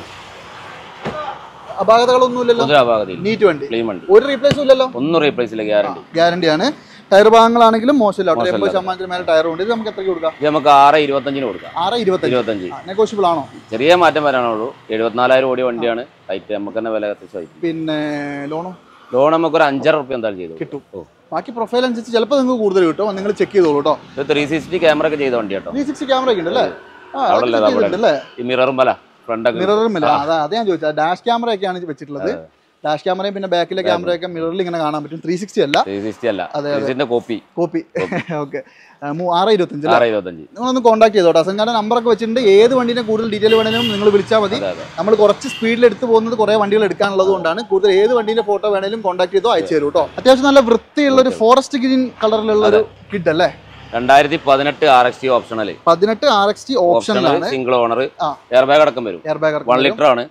അപാകതകളൊന്നും ഇല്ലല്ലോ ഒന്നും അപാകതയില്ല നീറ്റ് വണ്ടി ക്ലീൻ വണ്ടി ഒരു റീപ്ലേസും ഇല്ലല്ലോ ഒന്നും റീപ്ലേസ് ഇല്ല ഗ്യാരണ്ടി ഗ്യാരണ്ടി ആണ് ടയർ ഭാഗങ്ങളാണെങ്കിലും മോശമില്ല കേട്ടോ. മോശമില്ല. എൺപത് ശതമാനത്തിന് മേലെ ടയർ ഉണ്ട് ഇത് നമുക്ക് എത്രയ്ക്ക് കൊടുക്കാം ഇത് നമുക്ക് ആറ് ഇരുപത്തഞ്ചിന് കൊടുക്കാം ആറ് ഇരുപത്തഞ്ച് ഇരുപത്തഞ്ച് നെഗോഷ്യബിൾ ആണോ ചെറിയ മാറ്റം വരാനുള്ളൂ എഴുപത്തിനാലായിരം ഓടിയ വണ്ടിയാണ് ടൈറ്റ് നമുക്ക് തന്നെ വില കത്തിച്ചായി പിന്നെ ലോണോ ലോൺ നമുക്ക് ഒരു അഞ്ചര റുപ്യ എന്തായാലും ചെയ്തു കിട്ടും ഓ. ബാക്കി പ്രൊഫൈൽ അനുസരിച്ച് ചിലപ്പോൾ നിങ്ങൾക്ക് കൂടുതൽ കിട്ടും നിങ്ങൾ ചെക്ക് ചെയ്തോളൂ കേട്ടോ ഇത് ത്രീ സിക്സ്റ്റി ക്യാമറ ഒക്കെ ചെയ്ത വണ്ടി കേട്ടോ ത്രീ സിക്സ്റ്റി ക്യാമറ ഒക്കെ ഉണ്ട് അല്ലേ ആ അവിടെ അതൊക്കെ അല്ലേ, check അവിടെ ചെയ്തിട്ടുണ്ട് അല്ലേ ഈ മിററും പല ഫ്രണ്ടൊക്കെ മിററും ഇല്ല അതാ അത് ഞാൻ ചോദിച്ചത് ഡാഷ് ക്യാമറ ഒക്കെയാണ് വെച്ചിട്ടുള്ളത് ഡാഷ് ക്യാമറയും പിന്നെ ബാക്കിലെ ക്യാമറയൊക്കെ മിററിൽ ഇങ്ങനെ കാണാൻ പറ്റും ത്രീ സിക്സ്റ്റി അല്ല ത്രീ സിക്സ്റ്റി അല്ല അതെ, ത്രീ സിക്സ്റ്റിന്റെ കോപ്പി കോപ്പി ഓക്കെ ആറ് ഇരുപത്തഞ്ച് അല്ലേ ആറ് ഇരുപത്തഞ്ച് നിങ്ങളൊന്ന് കോൺടാക്ട് ചെയ്തോട്ടോ അസംഖാന്റെ നമ്പറൊക്കെ വെച്ചിട്ടുണ്ട് ഏത് വണ്ടിനെ കൂടുതൽ ഡീറ്റെയിൽ വേണമെങ്കിലും നിങ്ങൾ വിളിച്ചാൽ മതി അതെ അതെ നമ്മൾ കുറച്ച് സ്പീഡിൽ എടുത്ത് പോകുന്നത് കുറേ വണ്ടികൾ എടുക്കാനുള്ളത് കൊണ്ടാണ് കൂടുതൽ ഏത് വണ്ടീന്റെ ഫോട്ടോ വേണേലും കോൺടാക്ട് ചെയ്തോ അയച്ചു തരും കേട്ടോ അത്യാവശ്യം നല്ല വൃത്തിയുള്ള ഒരു ഫോറസ്റ്റ് ഗ്രീൻ കളറിലുള്ള ഒരു കിഡ് അല്ലേ രണ്ടായിരത്തി പതിനെട്ട് ആർ എക്സ് ടി ഓപ്ഷണൽ പതിനെട്ട് ആർ എക്സ് ടി ഓപ്ഷണൽ ഓപ്ഷനിലാണ് സിംഗിൾ ഓണർ ആ. എയർ ബാഗ് അടക്കം വരും എയർ ബാഗ് വൺ ലിറ്റർ ആണ്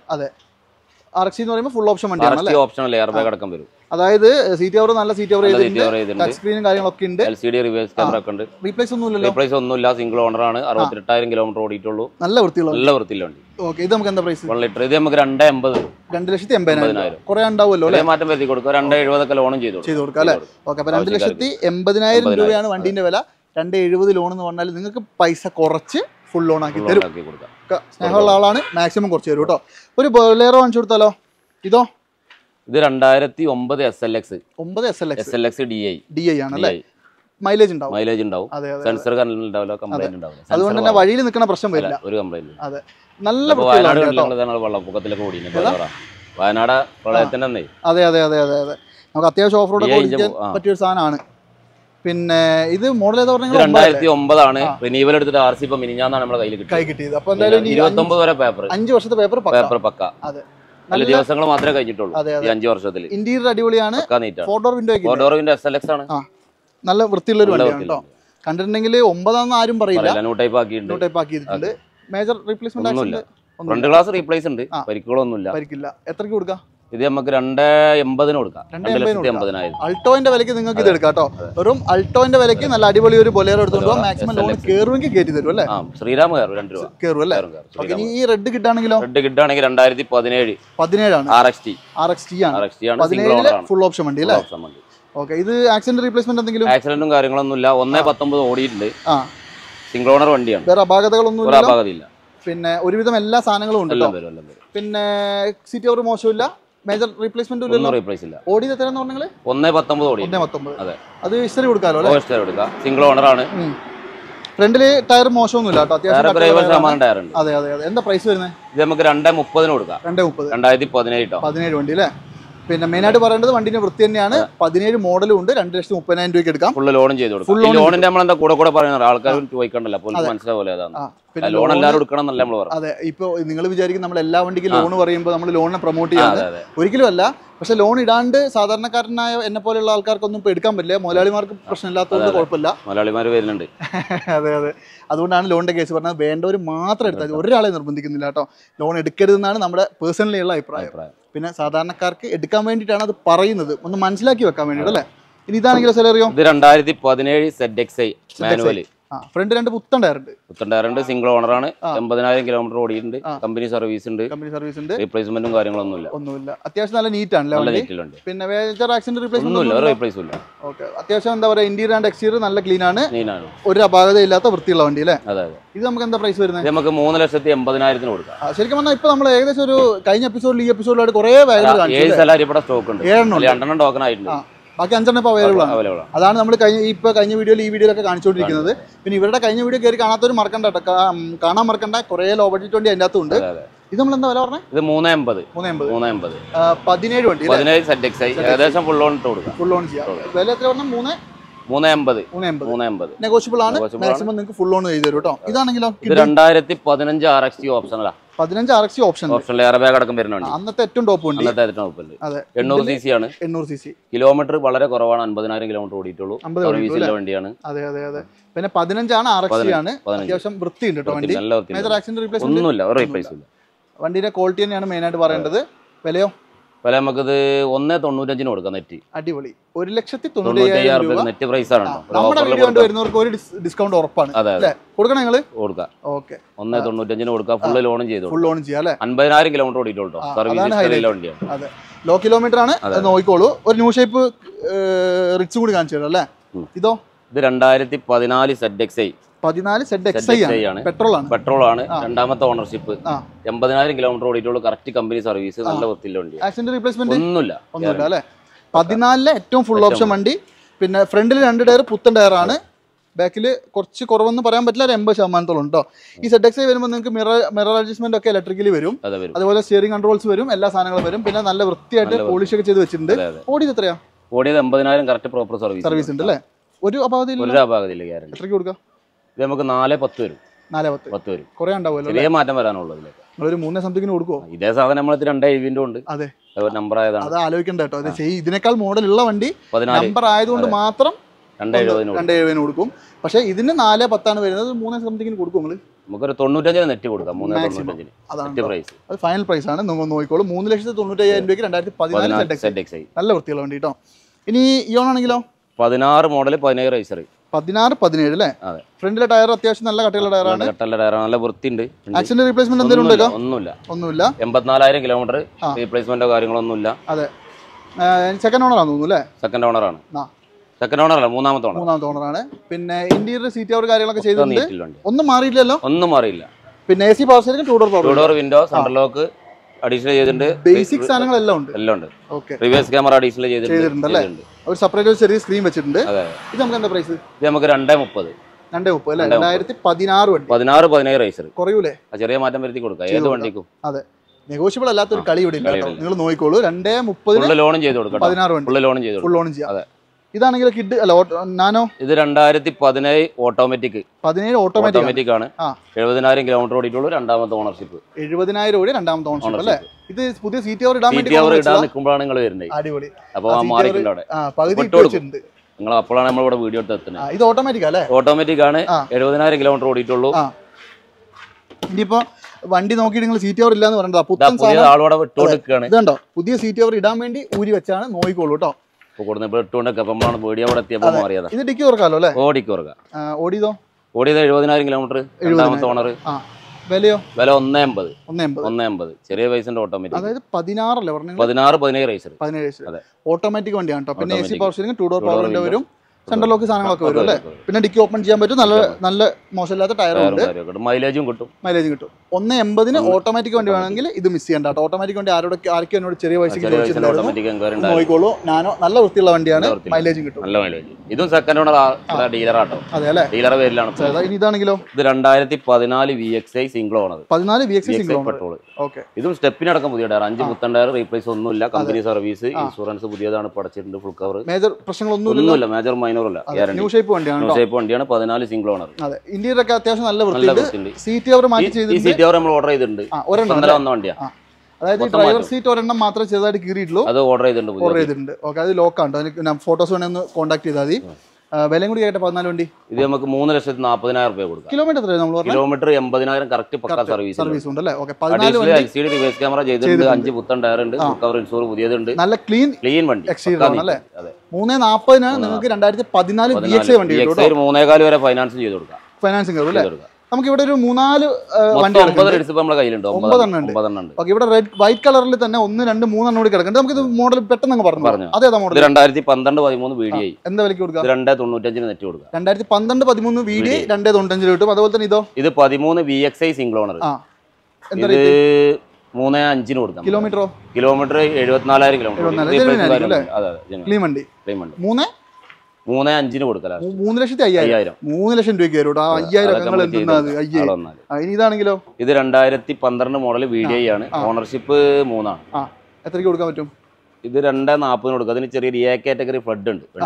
ആർ എക്സ് എന്ന് പറയുമ്പോൾ ഫുൾ ഓപ്ഷൻ ആർ വണ്ടിയാണ് എക്സ് അല്ലേ ടി ഓപ്ഷണൽ എയർ ബാഗ് അടക്കം വരും അതായത് സീറ്റ് കവർ നല്ല സീറ്റ് കവർ നല്ല ചെയ്തിട്ടുണ്ട് സീറ്റ് ചെയ്തിട്ടുണ്ട് ടച്ച് സ്ക്രീനും കാര്യങ്ങളൊക്കെ ഉണ്ട് L C D reverse camera ഒക്കെ ഉണ്ട് റീപ്ലേസ് ഒന്നും ഇല്ലല്ലോ റീപ്ലേസ് ഒന്നുമില്ല സിംഗിൾ ഓണർ ആണ് അറുപത്തെട്ടായിരം കിലോമീറ്റർ ഓടിയിട്ടുള്ളൂ നല്ല വൃത്തിയുള്ള നല്ല വൃത്തിയില്ല വണ്ടി ഓക്കെ ഇത് നമുക്ക് എന്താ പ്രൈസ് വൺ ലിറ്റർ ഇത് നമുക്ക് രണ്ട് എൺപത് വരും രണ്ട് ലക്ഷത്തി എൺപതിനായിരം എൺപതിനായിരം. കുറെ ഉണ്ടാവുമല്ലോ അല്ലേ ചെറിയ മാറ്റം വരുത്തി കൊടുക്കുക രണ്ട് എഴുപതൊക്കെ ലോണും ചെയ്തു കൊടുക്കും. ചെയ്ത് കൊടുക്കാം അല്ലേ ഓക്കെ അപ്പൊ രണ്ട് ലക്ഷത്തി എൺപതിനായിരം രൂപയാണ് വണ്ടീന്റെ വില രണ്ട് എഴുപത് ലോൺ എന്ന് പറഞ്ഞാൽ നിങ്ങൾക്ക് പൈസ കുറച്ച് ഫുൾ ലോൺ ആക്കി Full തരും loan ആക്കി കൊടുക്കാം ഒക്കെ സ്നേഹമുള്ള ആളാണ് മാക്സിമം കുറച്ച് തരും കേട്ടോ ഒരു ബൊലേറോ വാങ്ങിച്ചു കൊടുത്താലോ ഇതോ ഇത് രണ്ടായിരത്തി ഒമ്പത് എസ് എൽ എക്സ് ഒമ്പത് S L X S L X D I D I ആണ് അല്ലേ മൈലേജ് ഉണ്ടാവും മൈലേജ് ഉണ്ടാവും അതെ അതെ സെൻസർ ഉണ്ടാവില്ല കംപ്ലൈന്റ് ഉണ്ടാവില്ല അതുകൊണ്ട് തന്നെ വഴിയിൽ നിൽക്കുന്ന പ്രശ്നം വരില്ല Sensor ഒരു കംപ്ലൈന്റ് അതെ നല്ല അപ്പൊ വൃത്തിയുള്ള വയനാട് വണ്ടി കേട്ടോ കണ്ടില്ല വെള്ളപ്പൊക്കത്തിലൊക്കെ ഓടിയിരുന്നു വയനാട് പ്രളയത്തിന്റെ അന്നേ അതെ അതെ അതെ അതെ അതെ നമുക്ക് അത്യാവശ്യം ഓഫ് റോഡ് ഒക്കെ DI ന്റെ ഓടിക്കാൻ ആ. പറ്റിയ ഒരു സാധനമാണ് പിന്നെ ഇത് മോഡൽ ഏതാ ഇത് പറഞ്ഞാൽ രണ്ടായിരത്തി ഒമ്പതാണ് റിനീവൽ എടുത്തിട്ട് ആർ സി ഇപ്പൊ മിനിഞ്ഞാന്നാണ് നമ്മുടെ കയ്യിൽ കൈ കിട്ടിയത് കിട്ടിയത് അപ്പൊ എന്തായാലും ഇനി ഇരുപത്തി ഒമ്പത് വരെ പേപ്പർ അഞ്ച് വർഷത്തെ പേപ്പർ പക്ക പേപ്പർ പക്ക അതെ നല്ല ദിവസങ്ങൾ മാത്രമേ കഴിഞ്ഞിട്ടുള്ളൂ അതെ, ഈ അഞ്ച് വർഷത്തിൽ ഇന്റീരിയർ അടിപൊളിയാണ് പക്ക നീറ്റാണ് ഫോർ ഡോർ വിൻഡോ ഒക്കെ ഇല്ലേ? ഫോർഡോറിന്റെ എസ് എൽ എക്സ് ആണ് ആ നല്ല വൃത്തിയുള്ള ഒരു നല്ല വണ്ടിയാണ് കേട്ടോ വൃത്തിയുള്ള കണ്ടിട്ടുണ്ടെങ്കിൽ ഒമ്പതാന്ന് ആരും പറയില്ല പറയില്ല ന്യൂ ടൈപ്പ് ആക്കിയിട്ടുണ്ട് ടൈപ്പ് ആക്കിയിട്ടുണ്ട് മേജർ റീപ്ലേസ്മെന്റ് ഒന്നുമില്ല ആക്സിഡന്റ് ഫ്രണ്ട് ഗ്ലാസ് റീപ്ലേസ് ഉണ്ട് ആ. പരിക്കുകളൊന്നുമില്ല പരിക്കില്ല എത്രയ്ക്ക് കൊടുക്കാം ഇത് നമുക്ക് രണ്ട് എൺപതിന് കൊടുക്കാം രണ്ട് രണ്ട് ലക്ഷത്തി എൺപതിന് എൺപതിനായിരം അൾട്ടോന്റെ വിലയ്ക്ക് നിങ്ങൾക്ക് ഇത് എടുക്കാം കേട്ടോ വെറും അൾട്ടോന്റെ വിലയ്ക്ക് നല്ല അടിപൊളി ഒരു ബൊലേറോ എടുത്തുകൊണ്ട് പോകാം മാക്സിമം ലോൺ കയറുമെങ്കിൽ കയറ്റി തരും അല്ലേ ആ ശ്രീരാം കയറും രണ്ട് രൂപ കയറും അല്ലേ കയറും കയറും ഓക്കെ ശ്രീരാം ഇനി ഈ റെഡ് കിട്ടാണെങ്കിലോ റെഡ് കിട്ടുകയാണെങ്കിൽ രണ്ടായിരത്തി പതിനേഴ് പതിനേഴാണ് R X T R X T ആണ് ആർ എക്സ് ടി ആണ് സിംഗിൾ പതിനേഴില് ഓണർ ആണ് ഫുൾ ഓപ്ഷൻ വണ്ടി അല്ലേ ഓപ്ഷൻ വണ്ടി ഓക്കെ ഇത് ആക്സിഡന്റ് റീപ്ലേസ്മെന്റ് എന്തെങ്കിലും ആക്സിഡന്റും കാര്യങ്ങളൊന്നും ഇല്ല ഒന്നേ പത്തൊമ്പത് ഓടിയിട്ടുണ്ട് ആ സിംഗിൾ ഓണർ വണ്ടിയാണ് വേറെ അപാകതകളൊന്നും ഒരു ഇല്ലല്ലോ അപാകതയില്ല പിന്നെ ഒരുവിധം എല്ലാ സാധനങ്ങളും ഉണ്ട് എല്ലാം കേട്ടോ വരും എല്ലാം വരും പിന്നെ സീറ്റ് ഓവർ മോശമില്ല മേജർ റീപ്ലേസ്മെന്റ് ഇല്ലല്ലോ ഒന്നും റീപ്ലേസ് ഇല്ല ഓടിയത് എത്രയാന്ന് പറഞ്ഞാൽ ഒന്നേ പത്തൊമ്പത് ഓടി ഒന്നേ പത്തൊമ്പത് അതെ അത് ഹിസ്റ്ററി കൊടുക്കാമല്ലോ അല്ലേ ഓസ്റ്റർ എടുക്കാം സിംഗിൾ ഓണർ ആണ് ഫ്രണ്ടില് ടയർ മോശമൊന്നുമില്ല കേട്ടോ വേറെ അത്യാവശ്യം ഒരു കട്ടിയുള്ള എഴുപത് tyre ആണ്. ശതമാനം ടയർ ഉണ്ട് അതെ അതെ അതെ എന്താ പ്രൈസ് വരുന്നത് ഇത് നമുക്ക് രണ്ടേ മുപ്പതിന് കൊടുക്കാം രണ്ടേ മുപ്പത് രണ്ടായിരത്തി പതിനേഴ് കേട്ടോ പതിനേഴ് വണ്ടി അല്ലേ പിന്നെ മെയിൻ ആയിട്ട് പറയേണ്ടത് വണ്ടിന്റെ വൃത്തി തന്നെയാണ് പതിനേഴ് മോഡലും ഉണ്ട് രണ്ട് ലക്ഷത്തി മുപ്പതിനായിരം രൂപയ്ക്ക് എടുക്കാം ഫുള്ള് ലോണും ചെയ്ത് കൊടുക്കാം ഈ ലോണിന്റെ നമ്മൾ എന്താ കൂടെ കൂടെ പറയുന്നത് ആൾക്കാർ ചോദിക്കണ്ടല്ലോ അപ്പോൾ മനസ്സിലാവില്ല അതാണ് ആ പിന്നെ ലോൺ എല്ലാവരും എടുക്കണം എന്നല്ല നമ്മൾ പറഞ്ഞു അതെ ഇപ്പൊ നിങ്ങൾ വിചാരിക്കും നമ്മൾ എല്ലാ വണ്ടിക്കും ലോൺ പറയുമ്പോൾ നമ്മൾ ലോണിനെ പ്രൊമോട്ട് ചെയ്യാതെ അതെ അതെ ഒരിക്കലും അല്ല പക്ഷെ ലോൺ ഇടാണ്ട് സാധാരണക്കാരനായ എന്നെ പോലെയുള്ള ആൾക്കാർക്കൊന്നും ഇപ്പൊ എടുക്കാൻ പറ്റില്ല മുതലാളിമാർക്ക് പ്രശ്നമില്ലാത്തതുകൊണ്ട് കുഴപ്പമില്ല മലയാളിമാർ വരുന്നുണ്ട് അതെ അതെ അതുകൊണ്ടാണ് ലോണിന്റെ കേസ് പറഞ്ഞത് വേണ്ടവർ മാത്രം എടുത്താൽ മതി. ഒരാളെ നിർബന്ധിക്കുന്നില്ല കേട്ടോ ലോൺ എടുക്കരുതെന്നാണ് നമ്മുടെ പേഴ്സണലി ഉള്ള അഭിപ്രായം അഭിപ്രായം പിന്നെ സാധാരണക്കാർക്ക് എടുക്കാൻ വേണ്ടിയിട്ടാണ് അത് പറയുന്നത് ഒന്ന് മനസ്സിലാക്കി വെക്കാൻ വേണ്ടിയിട്ട് അല്ലേ ഇനി ഇതാണെങ്കിലോ സെലറിയോ ഇത് രണ്ടായിരത്തി പതിനേഴ് സെഡ് എക്സ് ഐ മാനുവൽ ആ ഫ്രണ്ട് രണ്ട് പുത്തൻ ടയർ ഉണ്ട് പുത്തണ്ടാറുണ്ട് സിംഗിൾ ഓണറാണ് എൺപതിനായിരം കിലോമീറ്റർ ഓടിയിട്ടുണ്ട് ആ. കമ്പനി സർവീസ് ഉണ്ട് കമ്പനി സർവീസ് ഉണ്ട് റീപ്ലേസ്മെന്റും കാര്യങ്ങളൊന്നുമില്ല ഒന്നുമില്ല അത്യാവശ്യം നല്ല നീറ്റ് ആണല്ലേ നല്ല വണ്ടി നീറ്റിലുണ്ട് പിന്നെ മേജർ ആക്സിഡന്റ് റീപ്ലേസ്മെന്റ് ഒന്നുമില്ല ഒരു റീപ്ലേസും ഇല്ല ഓക്കെ അത്യാവശ്യം എന്താ പറയുക ഇന്റീരിയർ ആൻഡ് എക്സ്റ്റീരിയർ നല്ല ക്ലീൻ ആണ് നീനാണ് ഒരു അപാകത ഇല്ലാത്ത വൃത്തിയുള്ള വണ്ടി അല്ലേ അതെ അതെ ഇത് നമുക്ക് എന്താ പ്രൈസ് വരുന്നത് ഇത് നമുക്ക് മൂന്ന് ലക്ഷത്തി എൺപതിനായിരത്തിന് കൊടുക്കാം ആ, ശരിക്കും പറഞ്ഞാൽ ഇപ്പൊ നമ്മൾ ഏകദേശം ഒരു കഴിഞ്ഞ എപ്പിസോഡിൽ ഈ എപ്പിസോഡിലായിട്ട് കുറേ വേഗം കാണിച്ചു ഏഴ് സ്ഥലം ഇവിടെ സ്റ്റോക്ക് ഉണ്ട് ഏഴെണ്ണം അതിൽ രണ്ടെണ്ണം ടോക്കൺ ആയിട്ടുണ്ട് ആ ബാക്കി അഞ്ചെണ്ണം ഇപ്പോൾ അവൈലബിൾ ആണ് അവൈലബിൾ ആണ് അതാണ് നമ്മൾ കഴിഞ്ഞ ഇപ്പൊ കഴിഞ്ഞ വീഡിയോയിൽ ഈ വീഡിയോയിലൊക്കെ കാണിച്ചുകൊണ്ടിരിക്കുന്നത് പിന്നെ ഇവരുടെ കഴിഞ്ഞ വീഡിയോ കയറി കാണാത്തവർ മറക്കണ്ട കേട്ടോ കാ- ഉം, കാണാൻ മറക്കണ്ട കുറേ ലോ ബഡ്ജറ്റ് വണ്ടി അതിൻ്റെ അകത്തുണ്ട് അതെ അതെ ഇത് നമ്മൾ എന്താ വില പറഞ്ഞത് ഇത് മൂന്ന് എൺപത് മൂന്ന് എൺപത് മൂന്ന് എൺപത് ആ, പതിനേഴ് വണ്ടി അല്ലേ പതിനേഴ് സെഡ് എക്സ് ഐ ഏകദേശം ഫുൾ ഓൺ ഇട്ട് കൊടുക്കാം ഫുൾ ഓൺ ചെയ്യാം വില എത്ര പറഞ്ഞാൽ മൂന്ന് മൂന്ന് എൺപത് മൂന്ന് എൺപത് മൂന്ന് എൺപത് നെഗോഷ്യബിൾ ആണ് Negotiable ആണ്. മാക്സിമം നിങ്ങൾക്ക് ഫുൾ ഓൺ ചെയ്ത് തരും കേട്ടോ ഇതാണെങ്കിലോ ഇത് രണ്ടായിരത്തി പതിനഞ്ച് ആർ എക്സ് ടി ഓപ്ഷനല്ല പതിനഞ്ച് ആർ എക്സ് ഓപ്ഷൻ ഓപ്ഷനിൽ എയർ ബാഗ് അടക്കം വരുന്ന വണ്ടി അന്നത്തെ ഏറ്റവും ടോപ്പ് വണ്ടി അന്നത്തെ അതിന്റെ കുഴപ്പമില്ല അതെ എണ്ണൂറ് സി സി ആണ് എണ്ണൂറ് സി സി കിലോമീറ്റർ വളരെ കുറവാണ് അമ്പതിനായിരം കിലോമീറ്റർ ഓടിയിട്ടുള്ളൂ 50 സർവീസിന്റെ വണ്ടിയാണ് അതെ അതെ അതെ പിന്നെ പതിനഞ്ചാണ് ആർ എക്സ് ആണ് പതിനഞ്ച്. അത്യാവശ്യം വൃത്തിയുണ്ട് കേട്ടോ വണ്ടി നല്ല വൃത്തിയുണ്ട്. മേജർ ആക്സിഡന്റ് റീപ്ലേസ്മെന്റ് ഒന്നുമില്ല ഒരു റീപ്ലേസ് ഇല്ല വണ്ടിയുടെ ക്വാളിറ്റി തന്നെയാണ് മെയിൻ ആയിട്ട് പറയേണ്ടത് വിലയോ വില നമുക്കിത് ഒന്നേ തൊണ്ണൂറ്റഞ്ചിന് കൊടുക്കാം നെറ്റ് അടിപൊളി ഒരു ലക്ഷത്തി തൊണ്ണൂറ്റി തൊണ്ണൂറ്റി അയ്യായിരം രൂപ രൂപ നെറ്റ് പ്രൈസ് ആണ് കേട്ടോ. ഒരു നമ്മുടെ ഓഫറിൽ വീഡിയോ കണ്ട് വരുന്നവർക്ക് ഒരു ഡിസ്കൗണ്ട് ഉറപ്പാണ് അതെ അതെ അല്ലേ കൊടുക്കണം നിങ്ങള് കൊടുക്കാം ഓക്കെ ഒന്നേ തൊണ്ണൂറ്റഞ്ചിന് കൊടുക്കാം ഫുള്ള് ലോണും ചെയ്തു ഫുൾ ഓൺ ചെയ്യാം അല്ലേ അൻപതിനായിരം കിലോമീറ്റർ ഓടിയിട്ടുള്ളൂ ആ, സർവീസ് അതാണ് ഹിസ്റ്ററിയിലെ വണ്ടിയാണ് അതെ ലോ കിലോമീറ്റർ ആണ് അത് നോക്കിക്കോളൂ ഒരു ന്യൂ ഷേപ്പ് റിച്ച് കൂടി കാണിച്ചു തരാം അല്ലേ ഉം. ഇതോ ഇത് രണ്ടായിരത്തി പതിനാല് സെഡ് എക്സ് ഐ പതിനാല് സെഡ് എക്സ് ഐ ZXi ആണ് ആണ്. പെട്രോൾ ആണ് പെട്രോൾ ആണ് രണ്ടാമത്തെ ഓണർഷിപ്പ് ആ എൺപതിനായിരം കിലോമീറ്റർ ഓടിയിട്ടുള്ളൂ കറക്റ്റ് കമ്പനി സർവീസ് നല്ല വൃത്തിയുള്ള വണ്ടിയാണ് ആക്സിഡന്റ് റീപ്ലേസ്മെന്റ് ഒന്നുമില്ല ഒന്നുമില്ല അല്ലേ പതിനാലിലെ ഏറ്റവും ഫുൾ ഓപ്ഷൻ വണ്ടി പിന്നെ ഫ്രണ്ടിൽ രണ്ട് ടയർ പുത്തൻ ടയർ ആണ് ബാക്കിൽ കുറച്ച് കുറവെന്ന് പറയാൻ പറ്റില്ല ഒരു എൺപത് ശതമാനത്തോളം ഉണ്ടോ ഈ സെഡ് എക്സ് ഐ വരുമ്പോൾ നിങ്ങൾക്ക് മിറർ മിറർ അഡ്ജസ്റ്റ്മെന്റ് ഒക്കെ ഇലക്ട്രിക്കലി വരും അതെ വരും അതുപോലെ സ്റ്റിയറിംഗ് കൺട്രോൾസ് വരും എല്ലാ സാധനങ്ങളും വരും പിന്നെ നല്ല വൃത്തിയായിട്ട് പോളിഷ് ഒക്കെ ചെയ്ത് വെച്ചിട്ടുണ്ട് അതെ അതെ ഓടിയത് എത്രയാ ഓടിയത് എൺപതിനായിരം കറക്റ്റ് പ്രോപ്പർ സർവീസ് സർവീസ് ഉണ്ട് അല്ലേ ഒരു അപാകത ഒരു ഇല്ല ഭാഗത്തില്ല ഗ്യാരണ്ടി എത്രയ്ക്ക് കൊടുക്കാം ഇത് നമുക്ക് നാല് പത്ത് വരും നാല് പത്ത് പത്ത് വരും കുറേ ഉണ്ടാവുമല്ലോ ചെറിയ മാറ്റം വരാനുള്ളൂ ഇതിലേക്ക് നിങ്ങളൊരു മൂന്നേ സംതിങ്ങിന് കൊടുക്കുമോ ഇതേ സാധനം നമ്മളത് രണ്ടേ എഴുവിൻ്റെ ഉണ്ട് അതെ നമ്പർ ആയതാണ് അത് ആലോചിക്കണ്ട കേട്ടോ അത് ചെയ് ഇതിനേക്കാൾ മോഡൽ ഉള്ള വണ്ടി പതിനാല് നമ്പർ ആയതുകൊണ്ട് മാത്രം രണ്ടേ എഴുപതിന് കൊടുക്കും രണ്ട് എഴുപതിന് കൊടുക്കും പക്ഷേ ഇതിന് നാല് പത്താണ് വരുന്നത് മൂന്നേ സംതിങ്ങിന് കൊടുക്കും നിങ്ങൾ നമുക്കൊരു തൊണ്ണൂറ്റഞ്ചിന് നെറ്റ് കൊടുക്കാം മൂന്നേ Maximum. തൊണ്ണൂറ്റഞ്ചിന് അതാണ് നെറ്റ് പ്രൈസ് അത് ഫൈനൽ പ്രൈസ് ആണ് നിങ്ങൾ നോക്കിക്കോളൂ മൂന്ന് ലക്ഷത്തി തൊണ്ണൂറ്റയ്യായിരം രൂപയ്ക്ക് രണ്ടായിരത്തി പതിനാല് പതിനാല് ZX. സെഡ് എക്സ് ഐ നല്ല വൃത്തിയുള്ള വണ്ടി കേട്ടോ ഇനി ഇയോൺ ആണെങ്കിലോ പതിനാറ് മോഡൽ പതിനേഴ് റൈസർ പതിനാറ് പതിനേഴ് അല്ലേ അതെ ഫ്രണ്ടിലെ ടയർ അത്യാവശ്യം നല്ല കട്ടിയുള്ള ടയറാണ് കട്ടല്ല ടയറാണ് നല്ല വൃത്തിയുണ്ട് ഉണ്ട്. ആക്സിഡന്റ് റീപ്ലേസ്മെന്റ് എന്തെങ്കിലും ഉണ്ടോ ഒന്നുമില്ല ഒന്നുമില്ല എൺപത്തിനാലായിരം കിലോമീറ്റർ ആ. റീപ്ലേസ്മെന്റോ കാര്യങ്ങളൊന്നുമില്ല അതെ സെക്കൻഡ് ഓണറാണ് തോന്നുന്നു അല്ലേ സെക്കൻഡ് ഓണറാണ് ആ സെക്കൻഡ് ഓണർ അല്ല മൂന്നാമത്തെ ഓണർ മൂന്നാമത്തെ ഓണറാണ് പിന്നെ ഇന്റീരിയർ സീറ്റ് അവർ കാര്യങ്ങളൊക്കെ ചെയ്തിട്ടുണ്ട് നീറ്റിൽ വണ്ടി ഒന്നും മാറിയില്ലല്ലോ ഒന്നും അറിയില്ല പിന്നെ A C power steering two door two power door window central lock additional ചെയ്തിട്ടുണ്ട് ബേസിക് സാധനങ്ങളെല്ലാം ഉണ്ട് എല്ലാം ഉണ്ട് ഓക്കെ റിവേഴ്സ് ക്യാമറ അഡീഷണൽ ചെയ്തിട്ടുണ്ട് ചെയ്തിട്ടുണ്ട് അല്ലേ? ചെയ്തിട്ടുണ്ട്. ഒരു സെപ്പറേറ്റ് ഒരു ചെറിയ സ്ക്രീൻ വെച്ചിട്ടുണ്ട് അതെ ഇത് നമുക്ക് എന്താ പ്രൈസ് ഇത് നമുക്ക് രണ്ടേ മുപ്പത് രണ്ടേ മുപ്പത് അല്ലേ രണ്ടായിരത്തി പതിനാറ് വണ്ടി പതിനാറ് പതിനേഴ് റൈസർ കുറയൂലേ ചെറിയ മാറ്റം വരുത്തി കൊടുക്കാം ഏത് വണ്ടിക്കും അതെ നെഗോഷ്യബിൾ അല്ലാത്തൊരു കളി ഇവിടെ ഇല്ല കളി കേട്ടോ ഇവിടെ നിങ്ങൾ നോക്കിക്കോളൂ രണ്ടേ മുപ്പതിന് ഫുള്ള് ലോണും ചെയ്ത് കൊടുക്കാം പതിനാറ് വണ്ടി ഫുള്ള് ലോണും ചെയ്ത് കൊടുക്കാം ഫുൾ ഓൺ ചെയ്യാം അതെ. ഇതാണെങ്കിൽ കിഡ് അല്ല ഓട്ടോ- നാനോ ഇത് രണ്ടായിരത്തി പതിനേഴ് ഓട്ടോമാറ്റിക് പതിനേഴ് ഓട്ടോമാറ്റിക് ഓട്ടോമാറ്റിക് ആണ് ആ. എഴുപതിനായിരം കിലോമീറ്റർ ഓടിയിട്ടുള്ളൂ രണ്ടാമത്തെ ഓണർഷിപ്പ് എഴുപതിനായിരം ഓടി രണ്ടാമത്തെ ഓണർഷിപ്പ് അല്ലേ ഇത് പുതിയ സീറ്റ് അവർ ഇടാൻ വേണ്ടി സീറ്റ് അവർ കൊണ്ടുവന്നതാ? ഇടാൻ നിൽക്കുമ്പോഴാണ് നിങ്ങൾ വരുന്നത് അടിപൊളി അപ്പോൾ ആ seat മാറിയിട്ടുണ്ട് അവിടെ ആ പകുതി വിട്ട് ഇട്ട് കൊടുക്കും. വെച്ചിട്ടുണ്ട് നിങ്ങൾ അപ്പോഴാണ് നമ്മളിവിടെ വീഡിയോ എടുത്ത് എത്തുന്നത് ആ, ഇത് ഓട്ടോമാറ്റിക് അല്ലേ ഓട്ടോമാറ്റിക് ആണ് ആ. എഴുപതിനായിരം കിലോമീറ്റർ ഓടിയിട്ടുള്ളൂ ആ ഇനിയിപ്പോ വണ്ടി നോക്കിയിട്ട് നിങ്ങൾ സീറ്റ് കവർ ഇല്ലാന്ന് പറഞ്ഞത് ഇതാ പുത്തൻ പുതിയ സാധനം ആളോടെ വിട്ടുകൊടുക്കുകയാണ് ഇത് കണ്ടോ പുതിയ സീറ്റ് കവർ ഇടാൻ വേണ്ടി ഊരി വെച്ചാണ് നോക്കിക്കോളൂ കേട്ടോ ഇപ്പോൾ കൊടുന്ന് ഇപ്പോൾ ഇട്ടുകൊണ്ടൊക്കെ അപ്പം നമ്മളാണ് വീഡിയോ അവിടെ എത്തിയപ്പോൾ മാറിയതാ ഇത് ഡിക്കി തുറക്കാലോ അല്ലേ ഓടിക്ക് ഓർക്കുക ആ, ഓടിയതോ ഓടിയത് എഴുപതിനായിരം കിലോമീറ്റർ രണ്ടാമത്തെ ഓണർ ആ വിലയോ വില ഒന്ന് എൺപത് ഒന്ന് എൺപത് ഒന്ന് എൺപത് ചെറിയ പൈസന്റെ ഓട്ടോമാറ്റിക് അതായത് പതിനാറല്ലേ പറഞ്ഞു പതിനാറ് പതിനേഴ് റൈസർ പതിനേഴ് വയസ്സ് അതെ. ഓട്ടോമാറ്റിക് വണ്ടിയാണ് കേട്ടോ പിന്നെ A C Automatic. Power steering two door Two power door window window. വരും സെൻട്രൽ ലോക്ക് സാധനങ്ങളൊക്കെ വരും അല്ലേ വരും. പിന്നെ ഡിക്കി ഓപ്പൺ ചെയ്യാൻ പറ്റും നല്ല നല്ല മോശമില്ലാത്ത ടയറും ടയറും ഉണ്ട് കാര്യമൊക്കെ ഉണ്ട്. മൈലേജും കിട്ടും മൈലേജ് കിട്ടും ഒന്ന് എൺപതിന് ഓട്ടോമാറ്റിക് വണ്ടി വേണമെങ്കിൽ ഇത് മിസ് ചെയ്യണ്ട കേട്ടോ ഓട്ടോമാറ്റിക് വണ്ടി ആരോടൊക്കെ ആർക്കും എന്നോട് ചെറിയ പൈസക്ക് ചെറിയ പൈസന്റെ ചോദിച്ചിട്ടുണ്ടായിരുന്നു ഓട്ടോമാറ്റിക് എൻക്വയറി ഒന്ന് നോക്കിക്കോളൂ നാനോ നല്ല വൃത്തിയുള്ള വണ്ടിയാണ് നല്ല വൃത്തിയുള്ള. മൈലേജും കിട്ടും നല്ല മൈലേജ് ഇതും സെക്കൻഡ് ഓണർ ഡീലർ ആട്ടോ അതെ അല്ലേ ഡീലർ പേരിലാണ് ഇപ്പൊ. അതാ, ഇനി ഇതാണെങ്കിലോ ഇത് രണ്ടായിരത്തി പതിനാല് V X I single owner പതിനാല് V X V X single I owner petrol okay ഇതും സ്റ്റെപ്പിനടക്കം പുതിയ ടയർ അഞ്ച് പുത്തൻ ടയർ റീപ്ലേസ് ഒന്നുമില്ല കമ്പനി സർവീസ് ഇൻഷുറൻസ് പുതിയതാണ് പടച്ചിട്ടുണ്ട് ഫുൾ കവർ മേജർ പ്രശ്നങ്ങളൊന്നുമില്ല ഒന്നുമില്ല മേജർ മൈനർ ഇല്ല ഗ്യാരണ്ടി ന്യൂ ഷേപ്പ് വണ്ടിയാണ് കേട്ടോ ഷേപ്പ് വണ്ടിയാണ് പതിനാല് സിംഗിൾ ഓണർ അതെ ഇന്റീരിയർ ഒക്കെ അത്യാവശ്യം നല്ല നല്ല വൃത്തിയുണ്ട് വൃത്തിയുണ്ട് സീറ്റ് അവർ മാറ്റി ഈ ചെയ്തിട്ടുണ്ട് സീറ്റ് കവർ നമ്മൾ ഓർഡർ ചെയ്തിട്ടുണ്ട് ആ ഒരെണ്ണം ഇന്നലെ വന്ന വണ്ടിയാ ആ അതായത് മൊത്തം ഡ്രൈവർ മാറ്റും. സീറ്റ് ഒരെണ്ണം മാത്രമേ ചെറുതായിട്ട് കീറിയിട്ടുള്ളൂ അത് ഓർഡർ ചെയ്തിട്ടുണ്ട് ഓർഡർ പുതിയ ചെയ്തിട്ടുണ്ട് ഓക്കെ അത് ലോക്കാണ് അതിന് ഞാൻ ഫോട്ടോസ് വേണമെങ്കിൽ ഒന്ന് കോൺടാക്ട് ചെയ്താൽ മതി ആ, വിലയും കൂടി കേട്ടെ പതിനാല് വണ്ടി ഇത് നമുക്ക് മൂന്ന് ലക്ഷത്തി നാൽപ്പതിനായിരം രൂപ കൊടുക്കാം കിലോമീറ്റർ എത്രയാണ് നമ്മൾ പറഞ്ഞത് കിലോമീറ്റർ എൺപതിനായിരം കറക്റ്റ് പക്ക സർവീസ് സർവീസ് ഉണ്ട് അല്ലേ ഓക്കെ പതിനാല് അഡീഷണൽ വണ്ടി L C D reverse camera ചെയ്തിട്ടുണ്ട് അഞ്ച് പുത്തൻ ടയർ ഉണ്ട് ഫുൾ കവർ ഇൻഷൂർ പുതിയതുണ്ട് നല്ല ക്ലീൻ ക്ലീൻ വണ്ടി Exterior പക്കാ ആണ് അല്ലേ? നീറ്റ്. അതെ മൂന്ന് നാൽപ്പതിനാണ് നിങ്ങൾക്ക് രണ്ടായിരത്തി പതിനാല് വി എക്സ് ഐ വണ്ടി ഈ കിട്ടും എക്സൈർ മൂന്നേകാല് വരെ ഫൈനാൻസ് ചെയ്ത് കൊടുക്കാം ഫൈനാൻസിങ് കയറും അല്ലേ ചെയ്ത് കൊടുക്കാം നമുക്ക് ഇവിടെ ഒരു മൂന്നാല് ആ, വണ്ടി മൊത്തം ഒമ്പത് കിടക്കുന്നുണ്ട് എടുത്ത് നമ്മുടെ കയ്യിലുണ്ട് ഒമ്പതെണ്ണം ഉണ്ട്. ഒമ്പതെണ്ണം ഉണ്ട് ഓക്കെ ഇവിടെ റെഡ് വൈറ്റ് കളറിൽ തന്നെ ഒന്ന് രണ്ട് മൂന്നെണ്ണം കൂടി കിടക്കുന്നുണ്ട് നമുക്ക് ഇത് മോഡൽ പെട്ടെന്ന് അങ്ങ് പറഞ്ഞു പറഞ്ഞോ. അതേതാ ഇത് മോഡൽ രണ്ടായിരത്തി പന്ത്രണ്ട് പതിമൂന്ന് ബി ഡി ഐ എന്താ വിലക്ക് കൊടുക്കുക ഇത് രണ്ടേ തൊണ്ണൂറ്റഞ്ചിന് നെറ്റ് കൊടുക്കാം രണ്ടായിരത്തി പന്ത്രണ്ട് പതിമൂന്ന് വി ഡി രണ്ടേ തൊണ്ണൂറ്റഞ്ച് കിട്ടും അതുപോലെ തന്നെ ഇതോ ഇത് പതിമൂന്ന് V X I single owner ആ എന്താ ഇത് റേറ്റ് മൂന്നേ അഞ്ചിന് കൊടുക്കാം കിലോമീറ്ററോ കിലോമീറ്റർ എഴുപത്തിനാലായിരം കിലോമീറ്റർ എഴുപത്തിനാല്. Replace ഇത് കാര്യം അല്ലേ? അതെ അതെ genuine. ക്ലീൻ വണ്ടി Clean വണ്ടി മൂന്ന് മൂന്നേ അഞ്ചിന് കൊടുക്കാം last. മൂ- മൂന്ന് ലക്ഷത്തി അയ്യായിരം അയ്യായിരം മൂന്ന് ലക്ഷം രൂപയ്ക്ക് വരും കേട്ടോ ആ അയ്യായിരം അതൊക്കെ നിങ്ങൾ നമ്മൾ ചെയ്ത് എന്തുന്നാ അത് കൊടുക്കാം. അയ്യേ ആള് വന്നാല്. ആ, ഇനി ഇതാണെങ്കിലോ ഇത് രണ്ടായിരത്തി പന്ത്രണ്ട് മോഡൽ വി ഡി ഐ ആണ് ഓണർഷിപ്പ് മൂന്നാണ് ആ എത്രയ്ക്ക് കൊടുക്കാൻ പറ്റും ഇത് രണ്ടേ നാൽപ്പതിന് കൊടുക്കുക അതിന് ചെറിയ എ കാറ്റഗറി ഫ്ലഡ് ഉണ്ട് ആ വണ്ടി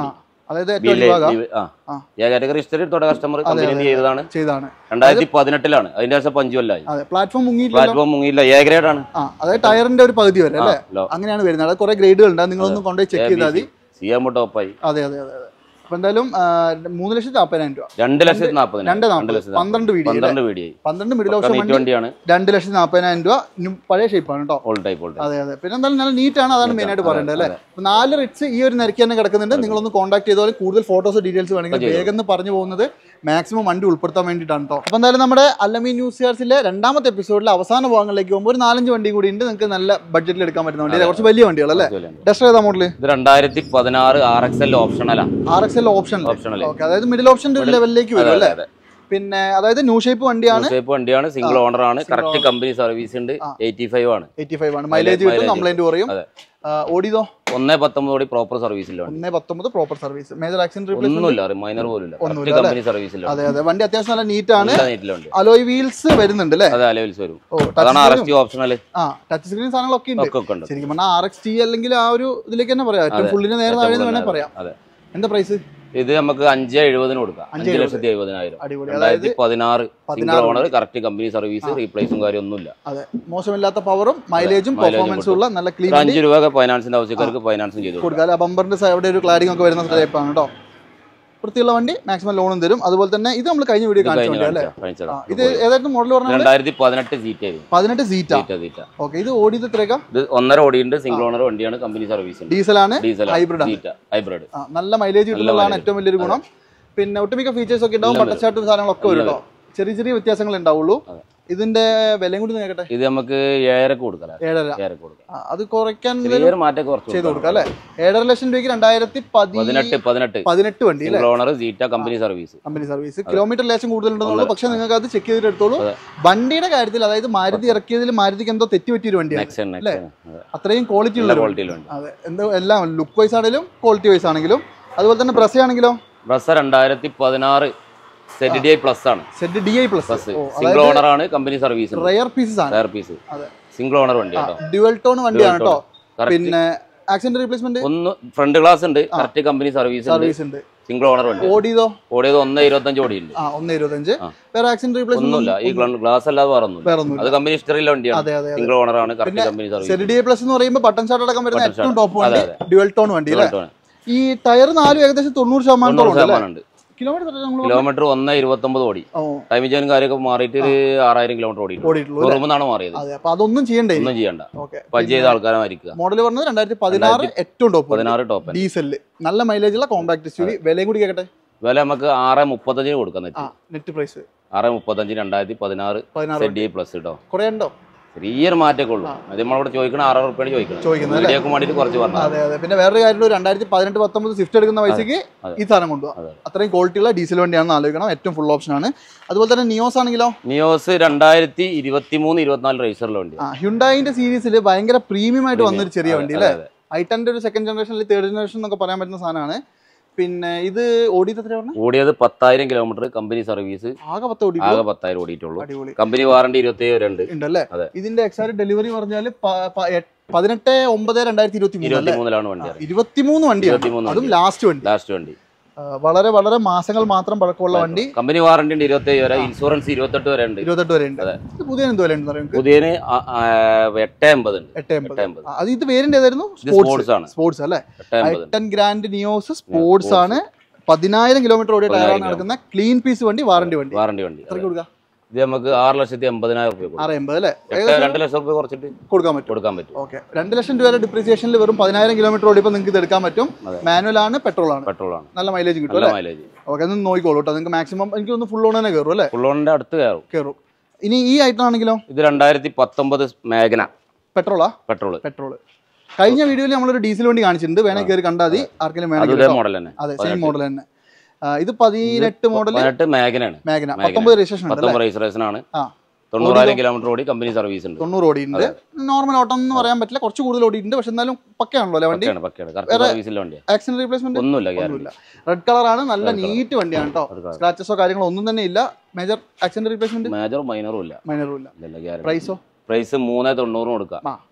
അതായത് ഏറ്റവും അടിഭാഗം ആ. ആ എ കാറ്റഗറി ഹിസ്റ്ററി തൊട്ട കസ്റ്റമർ കമ്പനി ചെയ്തതാണ് ചെയ്താണ് രണ്ടായിരത്തി പതിനെട്ടിലാണ് അതിന്റെ ശേഷം പഞ്ചു കൊല്ലായി അതെ പ്ലാറ്റ്ഫോം മുങ്ങിയിട്ടില്ല പ്ലാറ്റ്ഫോം മുങ്ങിയില്ല എ ഗ്രേഡ് ആണ് ആ അതായത് ടയറിന്റെ ഒരു പകുതി വരെ അല്ലേ ലോ അങ്ങനെയാണ് വരുന്നത് അത് കുറെ ഗ്രേഡുകൾ ഉണ്ട് അത് നിങ്ങളൊന്ന് കൊണ്ടുപോയി ചെക്ക് ചെയ്താൽ മതി സി എം ടോപ്പായി അതെ അതെ അതെ അതെ അപ്പൊ എന്തായാലും ആ, മൂന്ന് ലക്ഷത്തി നാൽപ്പതിനായിരം രൂപ രണ്ട് ലക്ഷത്തി നാൽപ്പതിനായിരം രണ്ട് രണ്ട് നാൽപ്പത് ലക്ഷത്തി പന്ത്രണ്ട് വീഡിയോ പന്ത്രണ്ട് വീഡിയായി പന്ത്രണ്ട് മിഡിൽ ഓപ്ഷൻ നീറ്റ് വണ്ടി വണ്ടിയാണ് രണ്ട് ലക്ഷത്തി നാൽപ്പതിനായിരം രൂപ ഇനി പഴയ ഷേപ്പാണ് കേട്ടോ ഓൾ ടൈപ്പ് ഓൾ ടൈപ്പ് അതെ അതെ പിന്നെ എന്തായാലും നല്ല നീറ്റ് ആണ് അതാണ് മെയിൻ ആയിട്ട് അതെ, പറയേണ്ടത് അല്ലേ അപ്പൊ നാല് റിറ്റ്സ് ഈ ഒരു നിരക്ക് തന്നെ കിടക്കുന്നുണ്ട് നിങ്ങളൊന്ന് കോൺടാക്ട് ചെയ്തോളൂ കൂടുതൽ ഫോട്ടോസ് ഡീറ്റെയിൽസ് വേണമെങ്കിൽ ചെയ്തോളൂ. വേഗം എന്ന് പറഞ്ഞു പോകുന്നത് മാക്സിമം വണ്ടി ഉൾപ്പെടുത്താൻ വേണ്ടിയിട്ടാണ് കേട്ടോ അപ്പൊ എന്തായാലും നമ്മുടെ അല്ലമീൻ ന്യൂസ് ഇയേഴ്സിലെ രണ്ടാമത്തെ എപ്പിസോഡിലെ അവസാന ഭാഗങ്ങളിലേക്ക് പോകുമ്പോൾ ഒരു നാലഞ്ച് വണ്ടി കൂടി ഉണ്ട് നിങ്ങൾക്ക് നല്ല ബഡ്ജറ്റിൽ എടുക്കാൻ പറ്റുന്ന വണ്ടി കുറച്ച് വലിയ വണ്ടികൾ അല്ലേ ടെസ്റ്റ് ഏതാ മോഡല് ഇത് രണ്ടായിരത്തി പതിനാറ് ആർ എക്സ് എൽ ഓപ്ഷണലാണ് R X L option optional okay അതായത് മിഡിൽ ഓപ്ഷന്റെ ഒരു ലെവലിലേക്ക് വരും അല്ലേ പിന്നെ അതായത് ന്യൂ ഷേപ്പ് വണ്ടിയാണ് ടൈപ്പ് വണ്ടിയാണ് സിംഗിൾ ഓണർ ആണ് കറക്റ്റ് കമ്പനി സർവീസ് ഉണ്ട് എയ്റ്റി ഫൈവ് ആണ് എയ്റ്റി ഫൈവ് ആണ് മൈലേജ് കിട്ടും mileage. കംപ്ലൈന്റ് പറയും അതെ. ആ, ഓടിയതോ ഒന്നേ പത്തൊമ്പതോടെ പ്രോപ്പർ സർവീസിലാണ് ഒന്നേ പത്തൊമ്പത് proper service major accident replacement ഒന്നുമില്ല മൈനർ പോലും ഇല്ല ഒന്നുമില്ല, കറക്റ്റ് കമ്പനി സർവീസിലാണ് അതെ അതെ വണ്ടി അത്യാവശ്യം നല്ല നീറ്റ് ആണ് എല്ലാ നീറ്റിലുണ്ട് അലോയ് വീൽസ് വരുന്നുണ്ട് അല്ലേ അതെ അലവൽസ് വരും ഓ അതാണ് R S touch T optional ആ ടച്ച് സ്ക്രീൻ സാധനങ്ങളൊക്കെ ഉണ്ട് ഒക്കെ ഒക്കെ ഉണ്ട് ശരിക്കും പറഞ്ഞാൽ ആർ എക്സ് ടി അല്ലെങ്കിൽ ആ ഒരു ഇതിലേക്ക് തന്നെ പറയാം ഏറ്റവും അതെ. ഫുള്ളിന് നേരെ ഏറ്റവും താഴെ കൂടുതൽ വേണേൽ അതെ. പറയാം അതെ എന്താ പ്രൈസ് ഇത് നമുക്ക് അഞ്ച് എഴുപതിന് കൊടുക്കാം അഞ്ച് അഞ്ച് ലക്ഷത്തി എഴുപതിനായിരം അടിപൊളി അതായത് രണ്ടായിരത്തി പതിനാറ് സിംഗിൾ പതിനാറ് ഓണർ കറക്റ്റ് കമ്പനി സർവീസ് റീപ്ലേസും കാര്യമൊന്നുമില്ല അതെ മോശമില്ലാത്ത പവറും മൈലേജും mileage പെർഫോമൻസും ഉള്ള നല്ല ക്ലീൻ ഒരു അഞ്ച് രൂപ ഫൈനാൻസിന്റെ ആവശ്യക്കാർക്ക് ഫൈനാൻസും ചെയ്തു കൊടുക്കാം കൊടുക്കുക ആ ബമ്പറിന്റെ അവിടെ ഒരു ക്ലാരിംഗ് ഒക്കെ വരുന്ന ടൈപ്പാണ് കേട്ടോ വൃത്തിയുള്ള വണ്ടി മാക്സിമം ലോണും തരും അതുപോലെ തന്നെ ഇത് നമ്മൾ കഴിഞ്ഞ വീഡിയോ കാണിച്ച വണ്ടി അല്ലേ ആ, ഇത് ഏതായിരുന്നു മോഡൽ പറഞ്ഞാൽ രണ്ടായിരത്തി പതിനെട്ട് സീറ്റ് ആയിരുന്നു പതിനെട്ട് സീറ്റാ സീറ്റ സീറ്റ ഓക്കെ ഇത് ഓടിയത് എത്രയൊക്കെ ഇത് ഒന്നര ഓടിയുണ്ട് സിംഗിൾ ഓണർ വണ്ടിയാണ് കമ്പനി സർവീസ് ഉണ്ട് ഡീസലാണ് ഡീസൽ hybrid ആണ്. സീറ്റ ഹൈബ്രിഡ് ആ, നല്ല മൈലേജ് കിട്ടുന്നതാണ് ഏറ്റവും വലിയൊരു ഗുണം പിന്നെ ഒട്ടുമിക്ക ഫീച്ചേഴ്സ് ഒക്കെ ഉണ്ടാവും പട്ടച്ചാട്ടും സാധനങ്ങളൊക്കെ വരും കേട്ടോ ചെറിയ ചെറിയ വ്യത്യാസങ്ങൾ ഉണ്ടാവുള്ളൂ അതെ. ഇതിന്റെ വിലയും കൂടി നോക്കട്ടെ ഇത് നമുക്ക് ഏഴരക്ക് കൊടുക്കാം ഏഴര ഏഴരക്ക് കൊടുക്കാം ആ, അത് കുറയ്ക്കാൻ ചെറിയൊരു മാറ്റം കുറച്ച് ചെയ്ത് കൊടുക്കാം അല്ലെ ഏഴര ലക്ഷം രൂപയ്ക്ക് രണ്ടായിരത്തി പതി പതിനെട്ട് പതിനെട്ട് പതിനെട്ട് വണ്ടി അല്ലെ single owner Zeta company service company service kilometre ലേശം കൂടുതലുണ്ടെന്നുള്ളൂ പക്ഷെ നിങ്ങൾക്ക് അത് ചെക്ക് ചെയ്തിട്ട് എടുത്തോളൂ അതെ. വണ്ടിയുടെ കാര്യത്തിൽ അതായത് മാരുതി ഇറക്കിയതിൽ മാരുതിക്ക് എന്തോ തെറ്റി പറ്റിയൊരു വണ്ടിയാണ് നെക്സൺ നെക്സൺ അത്രയും ക്വാളിറ്റി നല്ല ഉള്ള ക്വാളിറ്റിയിലുണ്ട് അതെ എന്തോ എല്ലാം ലുക്ക് വൈസ് ആണെങ്കിലും ക്വാളിറ്റി വൈസ് ആണെങ്കിലും അതുപോലെ തന്നെ പ്രസ് ആണെങ്കിലോ ബസ് രണ്ടായിരത്തി പതിനാറ് സെറ്റ് ഡി ഐ പ്ലസ് ആണ് സെറ്റ് ഡി ഐ പ്ലസ് ബസ് സിംഗിൾ ഓണർ ആണ് കമ്പനി സർവീസ് റയർ പീസസ് ആണ് ടയർ പീസ് അതെ. സിംഗിൾ ഓണർ വണ്ടി കേട്ടോ ഡ്യുവൽ ടോൺ വണ്ടിയാണ് കേട്ടോ Correct. പിന്നെ ആക്സിഡന്റ് റീപ്ലേസ്മെന്റ് ഒന്ന് ഫ്രണ്ട് ഗ്ലാസ് ഉണ്ട് കറക്റ്റ് കമ്പനി സർവീസ് ഉണ്ട് സർവീസ് ഉണ്ട് സിംഗിൾ ഓണർ വണ്ടി ഓടിയതോ ഓടിയത് ഒന്ന് ഇരുപത്തഞ്ച് ഓടിയുണ്ട് ആ ഒന്ന് ഇരുപത്തഞ്ച് ആ. വേറെ ആക്സിഡന്റ് റീപ്ലേസ്മെന്റ് ഒന്നുമില്ല ഈ ഗ്ലാസ് അല്ലാതെ വേറെ ഒന്നുമില്ല വേറെ ഒന്നുമില്ല അത് കമ്പനി ഹിസ്റ്ററിയിലെ വണ്ടിയാണ് അതെ അതെ സിംഗിൾ ഓണർ ആണ് correct company service Z D I plus എന്ന് പറയുമ്പോൾ ബട്ടൺ ഷാട്ട് അടക്കം വരുന്ന Button ഏറ്റവും shot. ടോപ്പ് വണ്ടി അതെ, ഡ്യുവൽ ടോൺ വണ്ടി അല്ലേ ഈ ടയർ നാലും ഏകദേശം തൊണ്ണൂറ് ശതമാനത്തോളം തൊണ്ണൂറ് ഉണ്ട് അല്ലേ ശതമാനം ഉണ്ട് കിലോമീറ്റർ നമ്മൾ കിലോമീറ്റർ ഒന്ന് ഇരുപത്തൊമ്പത് ഓടി ഓ ടൈം ജോനും കാര്യമൊക്കെ മാറിയിട്ട് ഒരു ആറായിരം കിലോമീറ്റർ ഓടി ഓടിയിട്ടുള്ളൂ അല്ലേ? റൂമെന്നാണ് മാറിയത് അതെ അപ്പൊ അതൊന്നും ചെയ്യണ്ടേ ഒന്നും ചെയ്യണ്ട ഓക്കെ പഞ്ച് ചെയ്ത ആൾക്കാരെ മരിക്കുക മോഡൽ പറഞ്ഞത് രണ്ടായിരത്തി പതിനാറ് ഏറ്റവും ടോപ്പ് പതിനാറ് ടോപ്പ് ഡീസലില് നല്ല മൈലേജ് ഉള്ള കോമ്പാക്ട് എസ് യു വി വിലയും കൂടി കേട്ടെ വില നമുക്ക് ആറ് മുപ്പത്തഞ്ചിന് കൊടുക്കാൻ ആ പറ്റും നെറ്റ് പ്രൈസ് ആറ് മുപ്പത്തഞ്ചിന് രണ്ടായിരത്തി പതിനാറ് പതിനാറ് സെറ്റ് ഡി പ്ലസ് കേട്ടോ കുറെ ഉണ്ടോ ചെറിയൊരു മാറ്റമൊക്കെ ഉള്ളൂ അത് നമ്മളിവിടെ ചോദിക്കണ ആറായിരം റുപ്യാണ് ചോദിക്കണം ചോദിക്കുന്നത് അല്ലേ വീഡിയോക്ക് വേണ്ടിയിട്ട് കുറച്ച് പറഞ്ഞത് അതെ അതെ പിന്നെ വേറൊരു കാര്യം രണ്ടായിരത്തി പതിനെട്ട് പത്തൊമ്പത് സ്വിഫ്റ്റ് എടുക്കുന്ന പൈസക്ക് അതെ. ഈ സാധനം കൊണ്ടുപോകാം അതെ. അത്രയും ക്വാളിറ്റി ഉള്ള ഡീസൽ വണ്ടിയാണെന്ന് ആലോചിക്കണം ഏറ്റവും ഫുൾ ഓപ്ഷൻ ആണ് അതുപോലെ തന്നെ നിയോസ് ആണെങ്കിലോ നിയോസ് രണ്ടായിരത്തി ഇരുപത്തി മൂന്ന് ഇരുപത്തിനാല് റേസറിലെ വണ്ടി ആ ഹ്യുണ്ടായിന്റെ സീരീസിൽ ഭയങ്കര പ്രീമിയം ആയിട്ട് Premium. വന്നൊരു ചെറിയ അതെ, വണ്ടി അതെ, അല്ലേ ഐട്ടന്റെ ഒരു സെക്കൻഡ് ജനറേഷൻ അല്ലെങ്കിൽ തേർഡ് ജനറേഷൻ എന്നൊക്കെ പറയാൻ പറ്റുന്ന സാധനമാണ് പിന്നെ ഇത് ഓടിയത് എത്ര പറഞ്ഞത് ഓടിയത് പത്തായിരം കിലോമീറ്റർ കമ്പനി സർവീസ് ആകെ പത്ത് ഓടി ആകെ പത്തായിരം ഓടിയിട്ടുള്ളൂ അടിപൊളി കമ്പനി വാറണ്ടി ഇരുപത്തി ഏഴ് ഉണ്ട് ഉണ്ടല്ലേ അതെ. ഇതിന്റെ എക്സാക്ട് ഡെലിവറി പറഞ്ഞാല് പതിനെട്ട് ഒമ്പത് രണ്ടായിരത്തി ഇരുപത്തി മൂന്ന് ഇരുപത്തി അല്ലേ മൂന്നിലാണ് വണ്ടി ഇറങ്ങിയത്. ഇരുപത്തിമൂന്ന് വണ്ടിയാണ് ഇരുപത്തിമൂന്ന് അതും വണ്ടി. ലാസ്റ്റ് വണ്ടി ലാസ്റ്റ് വണ്ടി ആ, വളരെ വളരെ മാസങ്ങൾ മാത്രം പഴക്കമുള്ള വണ്ടി കമ്പനി വാറണ്ടി ഉണ്ട് ഇരുപത്തി ഏഴ് വരെ ഇൻഷുറൻസ് ഇരുപത്തെട്ട് വരെ ഉണ്ട് ഇരുപത്തെട്ട് വരെ ഉണ്ട് അതെ. ഇത് പുതിയ എന്ത് വില ഉണ്ടെന്ന് അറിയാം പുതിയതിന് ആ- ആ, എട്ട് എൺപത് ഉണ്ട് എട്ട് എൺപത് എട്ട് എൺപത് ആ, അത് ഇത് വേരിന്റെ ഏതായിരുന്നു ഇത് സ്പോർട്സ് സ്പോർട്സ് ആണ് സ്പോർട്സ് അല്ലേ എട്ട് എൺപത് i ten grand Nios sports sports. ആണ് പതിനായിരം കിലോമീറ്റർ ഓടിയ ടയറാണ് പതിനായിരം നടക്കുന്ന ക്ലീൻ പീസ് വണ്ടി വാറണ്ടി വണ്ടി വാറണ്ടി വണ്ടി എത്രയ്ക്ക് കൊടുക്കാം ഇത് നമുക്ക് ആറ് ലക്ഷത്തി എൺപതിനായിരം റുപ്യ കൊടുക്കും ആറ് എൺപത് അല്ലേ എട്ട് ഏകദേശം രണ്ട് ലക്ഷം റുപ്യ കുറച്ചിട്ട് കൊടുക്കാൻ പറ്റും കൊടുക്കാൻ പറ്റും ഓക്കെ രണ്ട് ലക്ഷം രൂപ ഡിപ്രീസിയേഷനിൽ വെറും പതിനായിരം കിലോമീറ്റർ ഓടിയപ്പോൾ നിങ്ങൾക്ക് ഇത് എടുക്കാൻ പറ്റും അതെ. മാനുവൽ ആണ് പെട്രോൾ ആണ് പെട്രോൾ ആണ് നല്ല മൈലേജ് കിട്ടും നല്ല അല്ലേ മൈലേജ് ഓക്കെ ഒന്ന് നോക്കിക്കോളൂ കേട്ടോ നിങ്ങൾക്ക് മാക്സിമം എനിക്ക് ഒന്ന് ഫുൾ ഓൺ തന്നെ കയറും അല്ലേ ഫുള്ളോണിന്റെ അടുത്ത് കയറും കയറും ഇനി ഈ ഐറ്റം ആണെങ്കിലോ ഇത് രണ്ടായിരത്തി പത്തൊമ്പത് മേഘന പെട്രോളാ പെട്രോൾ പെട്രോൾ കഴിഞ്ഞ വീഡിയോയിൽ നമ്മളൊരു ഡീസൽ വണ്ടി കാണിച്ചിട്ടുണ്ട് വേണേ കയറി കണ്ടാൽ മതി ആർക്കെങ്കിലും അത് വേണമെങ്കിൽ ഇതേ മോഡൽ തന്നെ അതെ സെയിം മോഡൽ തന്നെ ആ, ഇത് പതിനെട്ട് മോഡൽ പതിനെട്ട് മേഘനയാണ് മേഘന മേഘന. പത്തൊമ്പത് രജിസ്ട്രേഷൻ ഉണ്ട് അല്ലേ പത്തൊമ്പത് രജിസ്ട്രേഷൻ ആണ് ആ തൊണ്ണൂറായിരം കിലോമീറ്റർ ഓടി കമ്പനി സർവീസ് ഉണ്ട് തൊണ്ണൂറ് ഓടിയിട്ടുണ്ട് നോർമൽ ഓട്ടം എന്ന് പറയാൻ പറ്റില്ല കുറച്ച് കൂടുതൽ ഓടിയിട്ടുണ്ട് പക്ഷെ എന്നാലും പക്കയാണല്ലോ അല്ലേ വണ്ടി പക്കയാണ് പക്കയാണ് കറക്റ്റ് സർവീസിലെ വണ്ടിയാണ് ആക്സിഡന്റ് റീപ്ലേസ്മെന്റ് ഒന്നുമില്ല ഗ്യാരണ്ടി ഒന്നുമില്ല റെഡ് കളറാണ് നല്ല Red colour. നീറ്റ് വണ്ടിയാണ് കേട്ടോ Red colour. സ്ക്രാച്ചസോ കാര്യങ്ങളോ ഒന്നും തന്നെ ഇല്ല മേജർ ആക്സിഡന്റ് റീപ്ലേസ്മെന്റ് മേജറും മൈനറും ഇല്ല മൈനറും ഇല്ല ഇല്ല ഗ്യാരണ്ടി പ്രൈസോ പ്രൈസ് മൂന്ന് തൊണ്ണൂറും കൊടുക്കാം ആ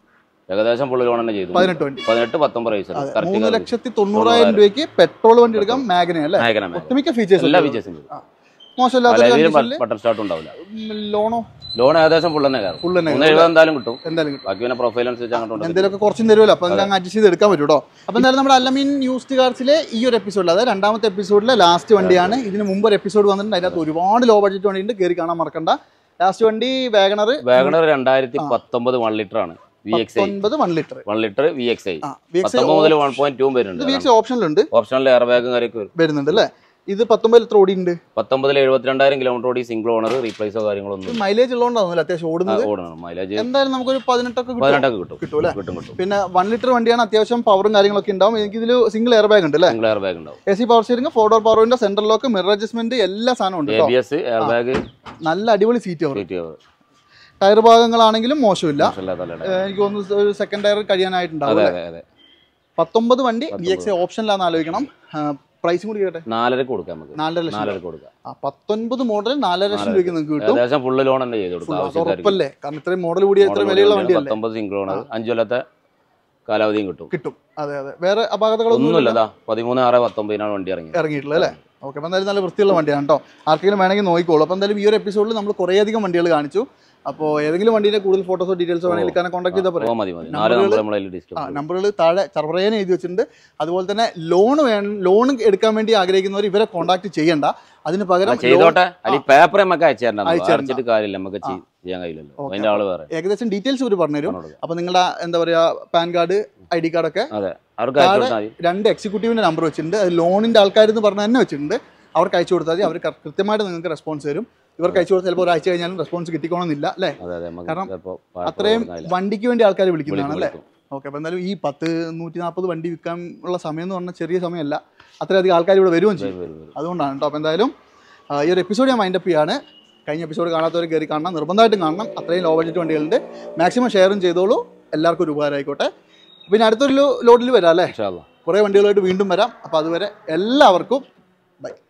ഏകദേശം ഫുള്ള് ലോൺ തന്നെ ചെയ്തു പതിനെട്ട് വണ്ടി പതിനെട്ട് പത്തൊമ്പത് വയസ്സ് അതെ കറക്റ്റ് മൂന്ന് ലക്ഷത്തി തൊണ്ണൂറായിരം രൂപയ്ക്ക് പെട്രോൾ വണ്ടി എടുക്കാം മാഗന അല്ലേ നായകന ഒട്ടുമിക്ക ഫീച്ചേഴ്സ് എല്ലാ ഫീച്ചേഴ്സും മോശമില്ലാത്ത കണ്ടീഷനിൽ ബട്ടർ സ്റ്റാർട്ട് ഉണ്ടാവില്ല ലോണോ ലോൺ ഏകദേശം ഫുൾ തന്നെ കയറും ഫുൾ തന്നെ മൂന്ന് എഴുപത് എന്തായാലും കിട്ടും എന്തായാലും കിട്ടും ബാക്കി പിന്നെ പ്രൊഫൈൽ അനുസരിച്ച് അങ്ങോട്ട് ഉണ്ട്. എന്തെങ്കിലുമൊക്കെ കുറച്ചും തരുമല്ലോ അപ്പൊ അങ്ങ് അഡ്ജസ്റ്റ് ചെയ്ത് എടുക്കാൻ പറ്റും കേട്ടോ അപ്പൊ എന്തായാലും നമ്മുടെ അല്ലമീൻ യൂസ്ഡ് കാർസിലെ ഈ ഒരു എപ്പിസോഡിൽ അതായത് രണ്ടാമത്തെ എപ്പിസോഡിലെ ലാസ്റ്റ് വണ്ടിയാണ് ഇതിന് മുമ്പ് ഒരു എപ്പിസോഡ് വന്നിട്ടുണ്ട് അതിനകത്ത് ഒരുപാട് ലോ ബഡ്ജറ്റ് വണ്ടി ഉണ്ട് കയറി കാണാൻ മറക്കണ്ട ലാസ്റ്റ് വണ്ടി വാഗണർ വാഗണർ രണ്ടായിരത്തി പത്തൊമ്പത് വൺ ലിറ്റർ ആണ് വി എക്സ് ഐ ഒൻപത് one litre one litre V X I ആ വി എക്സ് പത്തൊമ്പത് മുതൽ വൺ പോയിന്റ് ടൂ വരുന്നുണ്ട് വി എക്സ് ഓപ്ഷനിലുണ്ട് ഓപ്ഷനിൽ എയർ ബാഗും കാര്യമൊക്കെ വരും വരുന്നുണ്ട് അല്ലേ ഇത് പത്തൊമ്പതിൽ എത്ര ഓടിയുണ്ട് പത്തൊമ്പതിൽ എഴുപത്തിരണ്ടായിരം കിലോമീറ്റർ ഓടി സിംഗിൾ ഓണർ റീപ്ലേസോ കാര്യങ്ങളൊന്നും മൈലേജ് ഉള്ളതുകൊണ്ടാവുന്നില്ല അത്യാവശ്യം ഓടുന്നത് ഓടണം മൈലേജ് എന്തായാലും നമുക്കൊരു പതിനെട്ടൊക്കെ കിട്ടും പതിനെട്ടൊക്കെ കിട്ടും കിട്ടും അല്ലേ കിട്ടും കിട്ടും പിന്നെ വൺ ലിറ്റർ വണ്ടിയാണ് അത്യാവശ്യം പവറും കാര്യങ്ങളൊക്കെ ഉണ്ടാവും എനിക്ക് ഇതിൽ സിംഗിൾ എയർ ബാഗ് ഉണ്ട് അല്ലേ സിംഗിൾ എയർ ബാഗ് ഉണ്ടാവും A C power steering four door പവറിന്റെ സെൻട്രൽ ലോക്ക് മിറർ അഡ്ജസ്റ്റ്മെന്റ് എല്ലാ സാധനവും ഉണ്ട് എ കേട്ടോ ബി എസ് എയർ ബാഗ് നല്ല അടിപൊളി seat cover seat cover tyre ഭാഗങ്ങളാണെങ്കിലും മോശമില്ല മോശമില്ലാത്ത ഏഹ് എനിക്ക് തോന്നുന്നു ഒരു സെക്കൻഡ് ടയർ കഴിയാനായിട്ടുണ്ടാവും അതെ അല്ലേ? അതെ അതെ പത്തൊമ്പത് വണ്ടി വി എക്സ് ഓപ്ഷനിലാന്ന് ആലോചിക്കണം പ്രൈസും കൂടി കേട്ടെ നാലരക്ക് കൊടുക്കാം നമുക്ക് നാലര ലക്ഷം നാലരക്ക് കൊടുക്കാം ആ പത്തൊൻപത് മോഡൽ നാലര ലക്ഷം രൂപയ്ക്ക് നിങ്ങൾക്ക് കിട്ടും ഏകദേശം ഫുള്ള് ലോൺ തന്നെ ചെയ്ത് Full കൊടുക്കാം അത് ആവശ്യക്കാർക്ക് ഉറപ്പല്ലേ കാരണം ഇത്രയും മോഡൽ കൂടിയ ഇത്രയും വിലയുള്ള വണ്ടിയല്ലേ പത്തൊമ്പത് സിംഗിൾ ഓണർ അഞ്ചു കൊല്ലത്തെ കാലാവധിയും കിട്ടും കിട്ടും അതെ അതെ വേറെ അപാകതകളൊന്നും ഒന്നുമില്ല ദാ പതിമൂന്ന് ആറ് പത്തൊമ്പതിനാണ് വണ്ടി ഇറങ്ങിയത് ഇറങ്ങിയിട്ടുള്ളത് അല്ലേ ഓക്കെ അപ്പം എന്തായാലും നല്ല വൃത്തിയുള്ള വണ്ടിയാണ് കേട്ടോ ആർക്കെങ്കിലും വേണമെങ്കിൽ നോക്കിക്കോളൂ അപ്പോൾ എന്തായാലും ഈ ഒരു എപ്പിസോഡിൽ നമ്മൾ കുറേയധികം വണ്ടികൾ കാണിച്ചു അപ്പോൾ ഏതെങ്കിലും വണ്ടീൻ്റെ കൂടുതൽ ഫോട്ടോസോ ഡീറ്റെയിൽസോ വേണമെങ്കിൽ ഇക്കാനെ കോൺടാക്ട് ചെയ്താൽ ഓ പറയാം മതി മതി നാല് നമ്പർ നമ്മളതിൽ ആ ഡിസ്കൗണ്ട് നമ്പറുകൾ താഴെ ചർവറേനെ എഴുതി വെച്ചിട്ടുണ്ട് അതുപോലെ തന്നെ ലോൺ വേണം ലോൺ എടുക്കാൻ വേണ്ടി ആഗ്രഹിക്കുന്നവർ ഇവരെ കോൺടാക്ട് ചെയ്യണ്ട അതിന് പകരം loan- ചെയ്തോട്ടെ അല്ലെങ്കിൽ പേപ്പർ നമുക്ക് അയച്ചു തരണം അയച്ചു തരണം. അയച്ചിട്ട് കാര്യമില്ല നമുക്ക് ചെയ്- ചെയ്യാൻ കഴിയില്ലല്ലോ ഓക്കേ. അതിന്റെ ആള് വേറെ ഏകദേശം ഡീറ്റെയിൽസ് ഇവർ പറഞ്ഞുതരും പറഞ്ഞോളൂ. അപ്പോൾ നിങ്ങളുടെ എന്താ പറയുക പാൻ കാർഡ് ഐ ഡി കാർഡൊക്കെ അതെ അവർക്ക് അയച്ചു കൊടുത്താൽ മതി രണ്ട് എക്സിക്യൂട്ടീവിൻ്റെ നമ്പർ വെച്ചിട്ടുണ്ട് അത് ലോണിൻ്റെ ആൾക്കാരെന്ന് പറഞ്ഞ് തന്നെ വെച്ചിട്ടുണ്ട് അവർക്ക് അയച്ചു കൊടുത്താൽ മതി അവർ കൃത്യമായിട്ട് നിങ്ങൾക്ക് റെസ്പോൺസ് തരും ഇവർക്ക് അയച്ചു കൊടുത്താൽ ചിലപ്പോൾ ഒരാഴ്ച കഴിഞ്ഞാലും റെസ്പോൺസ് കിട്ടിക്കോണമെന്നില്ല അല്ലേ അതെ അതെ നമുക്ക് കാരണം ചിലപ്പോ അത്രയും കൊടുക്കാനില്ല. വണ്ടിക്ക് വേണ്ടി ആൾക്കാർ വിളിക്കുന്നതാണ് അല്ലേ വിളിക്കും. ഓക്കെ അപ്പോൾ എന്തായാലും ഈ പത്ത് നൂറ്റി നാൽപ്പത് വണ്ടി വിൽക്കാൻ ഉള്ള സമയം എന്ന് പറഞ്ഞാൽ ചെറിയ സമയമല്ല അത്രയധികം ആൾക്കാർ ഇവിടെ വരുകയും ചെയ്യും വരും, വരും. അതുകൊണ്ടാണ് കേട്ടോ അപ്പോൾ എന്തായാലും ആ, ഈ ഒരു എപ്പിസോഡ് ഞാൻ മൈൻഡപ്പ് ചെയ്യാണ് കഴിഞ്ഞ എപ്പിസോഡ് കാണാത്തവർ കയറി കാണണം നിർബന്ധമായിട്ടും കാണണം അത്രയും ലോ ബഡ്ജറ്റ് വണ്ടികളുണ്ട് മാക്സിമം ഷെയറും ചെയ്തോളൂ എല്ലാവർക്കും ഒരു ഉപകാരം ആയിക്കോട്ടെ പിന്നെ അടുത്തൊരു ലോഡിൽ വരാം അല്ലേ ഇൻഷാ അള്ളാ. കുറേ വണ്ടികളായിട്ട് വീണ്ടും വരാം അപ്പോൾ അതുവരെ എല്ലാവർക്കും ബൈ